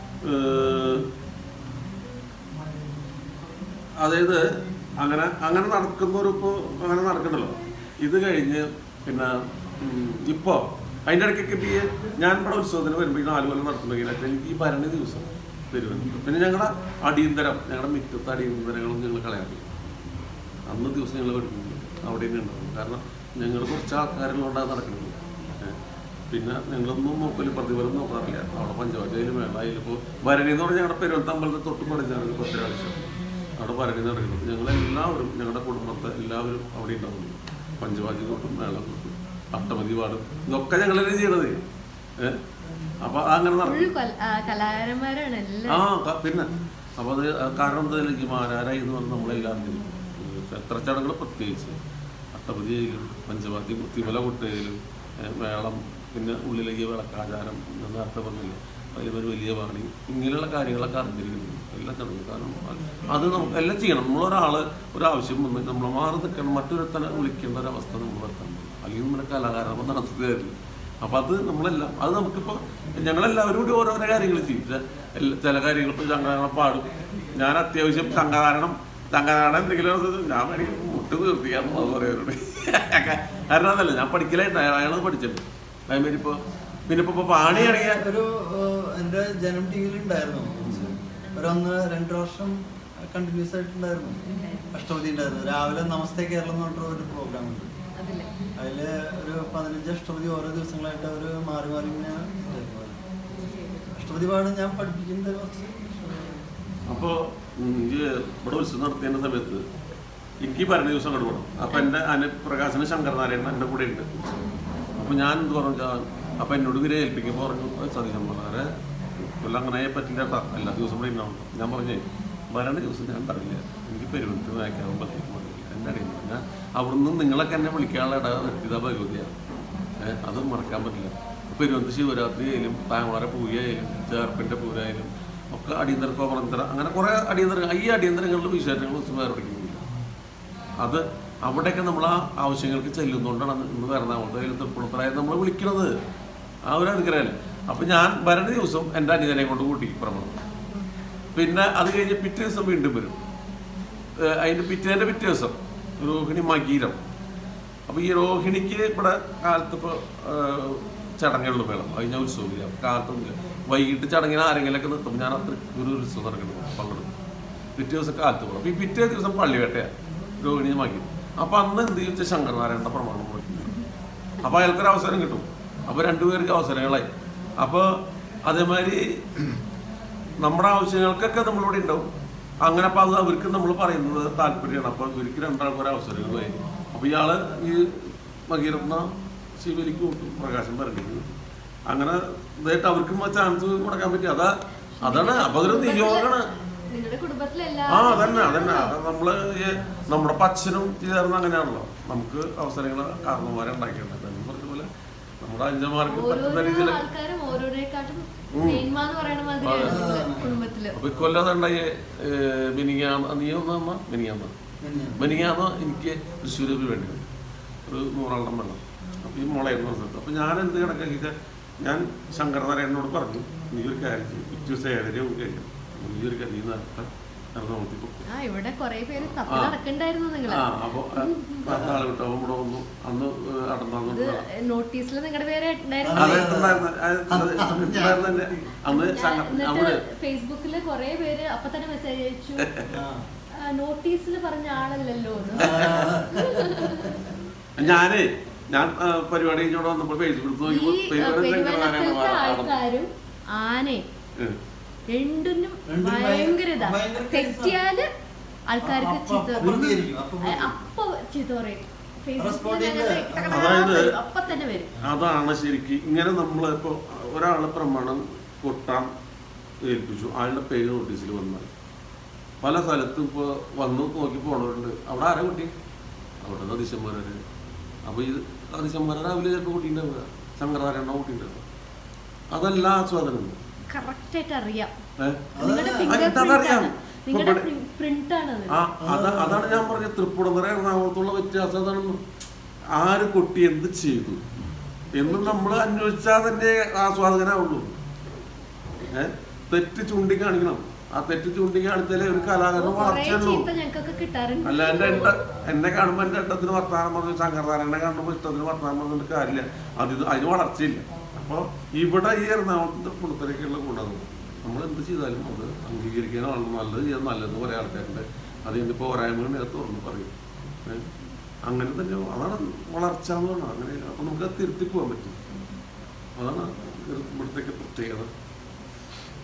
അതായത് അങ്ങനെ അങ്ങനെ നടക്കുന്നവരിപ്പോൾ അങ്ങനെ നടക്കണ്ടല്ലോ ഇത് കഴിഞ്ഞ് പിന്നെ ഉം, ഇപ്പോ അതിൻ്റെ ഇടയ്ക്കൊക്കെ ഇപ്പം ഈ ഞാൻ ഇവിടെ ഉത്സവത്തിന് വരുമ്പോൾ ഈ നാല് കൊല്ലം നടത്തുന്നെങ്കിൽ എനിക്ക് ഈ ഭരണി ദിവസം തിരുവനന്തപുരം പിന്നെ ഞങ്ങളുടെ അടിയന്തരം ഞങ്ങളുടെ മിറ്റത്തെ അടിയന്തരങ്ങളും ഞങ്ങൾ കളയാറില്ല അന്ന് ദിവസം ഞങ്ങൾ പഠിക്കുന്നുണ്ട് അവിടെ തന്നെ ഉണ്ടാവും കാരണം ഞങ്ങൾ കുറച്ച് ആൾക്കാരുള്ളതുകൊണ്ടാണ് നടക്കുന്നത് ഏ. പിന്നെ ഞങ്ങളൊന്നും നോക്കല് പ്രതിഫലം നോക്കാറില്ല അവിടെ പഞ്ചവാചയിലും വേണ്ട അതിലിപ്പോൾ ഭരണി എന്ന് പറഞ്ഞാൽ ഞങ്ങളുടെ പെരുവത്തമ്പലത്തെ തൊട്ട് പഠിച്ചാണ് പത്തിരാഴ്ച അവിടെ ഭരണി നടക്കുന്നത് ഞങ്ങളെല്ലാവരും ഞങ്ങളുടെ കുടുംബത്തെ എല്ലാവരും അവിടെ ഉണ്ടാവുന്നു പഞ്ചവാചി തൊട്ടും മേളം തൊട്ടും അഷ്ടമതി പാടും ഇതൊക്കെ ഞങ്ങളല്ലേ ചെയ്യണത് ഏഹ് അപ്പൊ അങ്ങനെ നടക്കും ഫുൾ കലാകാരന്മാരാണ് ആ എല്ലാം ക- പിന്നെ അപ്പോൾ അത് കാരണം എന്താ ഈ മാരാരായി എന്ന് പറഞ്ഞാൽ നമ്മളെല്ലാം ചെയ്യും എത്ര ചടങ്ങുകൾ പ്രത്യേകിച്ച് അഷ്ടപതി ചെയ്യലും പഞ്ചവാദ്യം തിമല കൊട്ടുകയിലും മേളം പിന്നെ ഉള്ളിലേക്ക് വിളക്കാചാരം എന്ന് നേരത്തെ പറഞ്ഞില്ലേ അതിൽ ഒരു വലിയ പാണി ഇങ്ങനെയുള്ള കാര്യങ്ങളൊക്കെ അറിഞ്ഞിരിക്കുന്നു എല്ലാം ചടങ്ങ് കാരണം അത് അത് നമുക്ക് എല്ലാം ചെയ്യണം നമ്മളൊരാൾ ഒരാവശ്യം വന്ന് നമ്മൾ മാറി നിൽക്കണം മറ്റൊരുത്തനെ വിളിക്കേണ്ട ഒരവസ്ഥ നമ്മൾ വരുത്താൻ പാടില്ല. അല്ലെങ്കിൽ നമ്മുടെ കലാകാരന്മാർ നടത്തി തരില്ല അപ്പൊ അത് നമ്മളെല്ലാം അത് നമുക്കിപ്പോ ഞങ്ങളെല്ലാവരും കൂടി ഓരോരോ കാര്യങ്ങൾ ചെയ്യും ചെ- എല്ലാ- ചില കാര്യങ്ങൾ ഇപ്പൊ ചങ്ങാരണം പാടും ഞാൻ അത്യാവശ്യം ചങ്ങാരണം ചങ്ങാരണം എന്തെങ്കിലും ഒരു ഇത് ഞാൻ വേണമെങ്കിൽ മുട്ട് തീർത്തിയാന്ന് പറയാറുണ്ട് കാരണം അതല്ല ഞാൻ പഠിക്കലായിട്ട് അയാളത് പഠിച്ചിട്ടുണ്ട് അതേമാതിരി ഇപ്പൊ പിന്നെ ഇപ്പൊ പാണിയാണെങ്കിൽ ഒരു ഏഹ്, എന്റെ ജനം ടി വിയിൽ ഉണ്ടായിരുന്നു ഒരു ഒന്ന് രണ്ട് വർഷം കണ്ടിന്യൂസ് ആയിട്ടുണ്ടായിരുന്നു അഷ്ടപതി ഉണ്ടായിരുന്നു രാവിലെ നമസ്തേ കേരളം എന്ന് പറഞ്ഞിട്ട് ഒരു പ്രോഗ്രാം ഉണ്ട് അതില് അതില് ഒരു പതിനഞ്ച് അഷ്ടപതി ഓരോ ദിവസങ്ങളായിട്ട് അവർ മാറി മാറി ഇങ്ങനെ ഇതായിരുന്നു. അഷ്ടപതി പാടും ഞാൻ പഠിപ്പിക്കുന്നത് കുറച്ച് അപ്പോ ഉം, ഈ ഇവിടെ ഉത്സവം നടത്തിയ സമയത്ത് എനിക്ക് ഭരണ ദിവസം അങ്ങോട്ട് പോകണം അപ്പൊ എന്റെ അനുപ്രകാശന ശങ്കരനാരായണൻ എന്റെ കൂടെ ഉണ്ട് അപ്പൊ ഞാൻ എന്ത് പറഞ്ഞു അപ്പൊ എന്നോട് ഇവരെ ഏൽപ്പിക്കുമ്പോൾ പറഞ്ഞു സതീശന്മാരെ കൊല്ലം അങ്ങനെ പറ്റില്ല കേട്ടോ എല്ലാ ദിവസവും ഇവിടെ ഉണ്ടാവും ഞാൻ പറഞ്ഞേ ഭരണ ദിവസം ഞാൻ പറയില്ല എനിക്ക് പെരുവത്ത് വായിക്കാവുമ്പോഴത്തേക്കും എന്നെ അറിയില്ല ഞാൻ അവിടുന്ന് നിങ്ങളൊക്കെ എന്നെ വിളിക്കാനുള്ള ഇട നിർത്തിയതാ ഭഗവതിയാണ് ഏഹ് അത് മറക്കാൻ പറ്റില്ല പെരുവന്ത് ശിവരാത്രി ആയാലും താമര പൂജയായാലും ചേർപ്പിന്റെ പൂജ ആയാലും ഒക്കെ അടിയന്തര കോമളന്തര അങ്ങനെ കുറെ അടിയന്തര ഈ അടിയന്തരങ്ങളിൽ വിശേഷങ്ങൾ വെച്ച് വേറെ പഠിക്കുന്നില്ല അത് അവിടെയൊക്കെ നമ്മൾ ആ ആവശ്യങ്ങൾക്ക് ചെല്ലുന്നതുകൊണ്ടാണ് ഇന്ന് എറണാകുളത്ത് അതിൽ തൃപ്പുറത്തായത് നമ്മൾ വിളിക്കുന്നത് ആ ഒരു അനുഗ്രഹമല്ലേ അപ്പൊ ഞാൻ ഭരണ ദിവസം എൻ്റെ അനുജനെ കൊണ്ട് കൂട്ടി പ്രമാണം പിന്നെ അത് കഴിഞ്ഞ് പിറ്റേ ദിവസം വീണ്ടും വരും ഏഹ് അതിന്റെ പിറ്റേന്റെ പിറ്റേ ദിവസം രോഹിണി മകീരം അപ്പൊ ഈ രോഹിണിക്ക് ഇവിടെ കാലത്ത് ഇപ്പൊ ചടങ്ങുകളിൽ വേണം അത് ഞാൻ ഉത്സവമില്ല കാലത്തൊന്നുമില്ല വൈകിട്ട് ചടങ്ങിന് ആരെങ്കിലൊക്കെ നിർത്തും ഞാൻ അത്ര ഒരു ഉത്സവം നടക്കുന്നത് പങ്കെടുക്കും പിറ്റേ ദിവസം കാലത്ത് പോകണം അപ്പൊ ഈ പിറ്റേ ദിവസം പള്ളിവേട്ടയാണ് രോഹിണി മകീരം അപ്പൊ അന്ന് എന്ത് ചോദിച്ചാൽ ശങ്കരനാരായണ പ്രമാണം കൊടുക്കും അപ്പൊ അയാൾക്കൊരു അവസരം കിട്ടും അപ്പൊ രണ്ടുപേർക്ക് അവസരങ്ങളായി അപ്പൊ അതേമാതിരി നമ്മുടെ ആവശ്യങ്ങൾക്കൊക്കെ നമ്മളിവിടെ ഉണ്ടാവും അങ്ങനെ അപ്പൊ അത് അവർക്ക് നമ്മൾ പറയുന്നത് താല്പര്യമാണ് അപ്പൊ ഇവർക്ക് രണ്ടാൾക്കും ഒരു അവസരങ്ങളായി അപ്പൊ ഇയാള് ഈ മകീരത്ന ശിവലിക്ക് കൂട്ടും പ്രകാശം പറഞ്ഞിരിക്കുന്നത് അങ്ങനെ ഇതായിട്ട് അവർക്കും ചാൻസ് കൊടുക്കാൻ പറ്റി അതാ അതാണ് അപ്പൊ അതൊരു നിയോഗമാണ് നിങ്ങളുടെ കുടുംബത്തിലെല്ലാ ആ അതന്നെ അതന്നെ അത് നമ്മള് ഈ നമ്മുടെ പച്ചനും ചേർന്ന് അങ്ങനെയാണല്ലോ നമുക്ക് അവസരങ്ങൾ കാരണന്മാരെ ഉണ്ടാക്കിയിട്ടുണ്ട് എന്ന് പറഞ്ഞ പോലെ നമ്മുടെ അഞ്ചന്മാർക്ക് പറ്റുന്ന ഓരോരോ രീതിയിൽ ആൾക്കാരും ഉം. മേന്മ എന്ന് പറയണ മാതിരിയാണ് അതെ. നിങ്ങളെ കുടുംബത്തില് അപ്പൊ ഇക്കൊല്ലതുണ്ടായി മിനിങ്ങാന്ന് നീ ഒന്നമ്മ മിനിങ്ങാന്ന് പിന്നെ മിനിങ്ങാന്ന് എനിക്ക് തൃശ്ശൂർ ഒരു വേണ്ടി വന്നു. ഒരു നൂറാളം വേണം അപ്പൊ ഈ മുളയെന്ന് പറഞ്ഞത് അപ്പൊ ഞാൻ എന്ത് കണക്കാക്കിയിട്ട് ഞാൻ ശങ്കരനാരായണനോട് പറഞ്ഞു നീ ഒരു കാര്യം ചെയ്യും പിറ്റേ ദിവസം ഏഴര കഴിയും നീ ഒരു കഥ നേരത്തെ എറണാകുളത്തിൽ പോകും ആ ഇവിടെ കൊറേ പേര് തപ്പി ആ. നടക്കണ്ടായിരുന്നു നിങ്ങളെ ആ അപ്പൊ നാളെ വിട്ടു അവൻ ഇവിടെ വന്നു അന്ന് അടന്നു ഇത് നോട്ടീസിൽ നിങ്ങളുടെ പേര് ഉണ്ടായിരുന്നു അതെ ഉണ്ടായിരുന്നു. അത് അത് ഉണ്ടായിരുന്നു തന്നെ. അന്ന് ഞാൻ ശങ്ക- എന്നിട്ട് അവിടെ ഫേസ്ബുക്കില് കൊറേ പേര് അപ്പൊ തന്നെ മെസ്സേജ് അയച്ചു ആ. നോട്ടീസിൽ പറഞ്ഞ ആളല്ലല്ലോ എന്ന് ഞാനേ ഞാൻ ആ, പരിപാടി കഴിഞ്ഞോടെ വന്നപ്പോൾ ഫേസ്ബുക്ക് ഈ നോക്കിയപ്പോൾ ആ, പെരുവനം ശങ്കരനാരായണ പെരുവനത്തിലത്തെ വാ- ആൾക്കാരും ആനയും ഉം. രണ്ടിനും രണ്ടും ഭയങ്കര ഇതാ ഭയങ്കര craze ആ. തെറ്റിയാല് ആൾക്കാർക്ക് അപ്പൊ- ചീത്ത അപ്പൊ പ്രതികരിക്കും, അപ്പൊ ആ, പ്രതികരിക്കും. അപ്പൊ ചീത്ത പറയും ഫേസ്ബുക്കിൽ Respond ഞങ്ങള് ചെയ്ത് ടകടകാ അതായത് വരും. അപ്പൊ തന്നെ വരും അതാണ് ശരിക്ക് ഇങ്ങനെ നമ്മൾ ഇപ്പോൾ ഒരാളെ പ്രമാണം കൊട്ടാൻ ഏൽപ്പിച്ചു ആളുടെ പേര് നോട്ടീസിൽ വന്നാൽ പല സ്ഥലത്തും ഇപ്പോൾ വന്ന് നോക്കി പോണവരുണ്ട് അവിടെ ആരാ കുട്ടി അവിടെ അതിശന്മാരെ അപ്പോൾ ഇത് അതിശന്മാരെ രാവിലെ ചിലപ്പോൾ കുട്ടി ഉണ്ടാവുക ശങ്കരനാരായണ കുട്ടി ഉണ്ടാവുക അതല്ല ആസ്വാദനം കറക്റ്റ് ആയിട്ട് അറിയാം ഏഹ് നിങ്ങളുടെ അത് ഫിംഗർ ഇതറിയാം. പ്രിന്റ് നിങ്ങളുടെ ഇപ്പൊ പ്രിന്റ് ആണ് അത് ആ അത് അതാണ് ഞാൻ പറഞ്ഞത് തൃപ്പൂണിത്തുറ എറണാകുളത്തുള്ള വ്യത്യാസം അതാണ് ആര് കൊട്ടി എന്ത് ചെയ്തു എന്ന് നമ്മൾ അന്വേഷിച്ചാൽ തന്നെ ആസ്വാദകനാവുള്ളൂ ഏ തെറ്റ് ചൂണ്ടിക്കാണിക്കണം ആ തെറ്റ് ചൂണ്ടിക്കാണിച്ചാലേ ഒരു കലാകാരന് കൊറേ വളർച്ചയുള്ളൂ ചീത്ത ഞങ്ങൾക്കൊക്കെ കിട്ടാറുണ്ട് അല്ലാണ്ട് എന്റെ എന്നെ കാണുമ്പോൾ എന്റെ ഇഷ്ടത്തിന് വർത്താനം പറഞ്ഞു ശങ്കർനാരായണനെ കാണുമ്പോൾ ഇഷ്ടത്തിന് വർത്താനം പറഞ്ഞിട്ട് കാര്യമില്ല അത് ഇത് അതിന് വളർച്ചയില്ല അപ്പോൾ ഇവിടെ ഈ എറണാകുളത്തിന്റെ പുറത്തേക്കുള്ള ഗുണം നമ്മൾ എന്ത് ചെയ്താലും അത് അംഗീകരിക്കാനാണ് നല്ലത് ചെയ്യാൻ നല്ലത് കുറേ ആൾക്കാരുണ്ട് അത് ഇന്ന് പോരായ്മകൾ നേരത്തെ തുറന്ന് പറയും ഏ? അങ്ങനെ തന്നെ അതാണ് വളർച്ച എന്ന് പറഞ്ഞാൽ അങ്ങനെ അപ്പം നമുക്ക് അത് തിരുത്തി പോകാൻ പറ്റും അതാണ് ഇവിടുത്തേക്ക് പ്രത്യേകത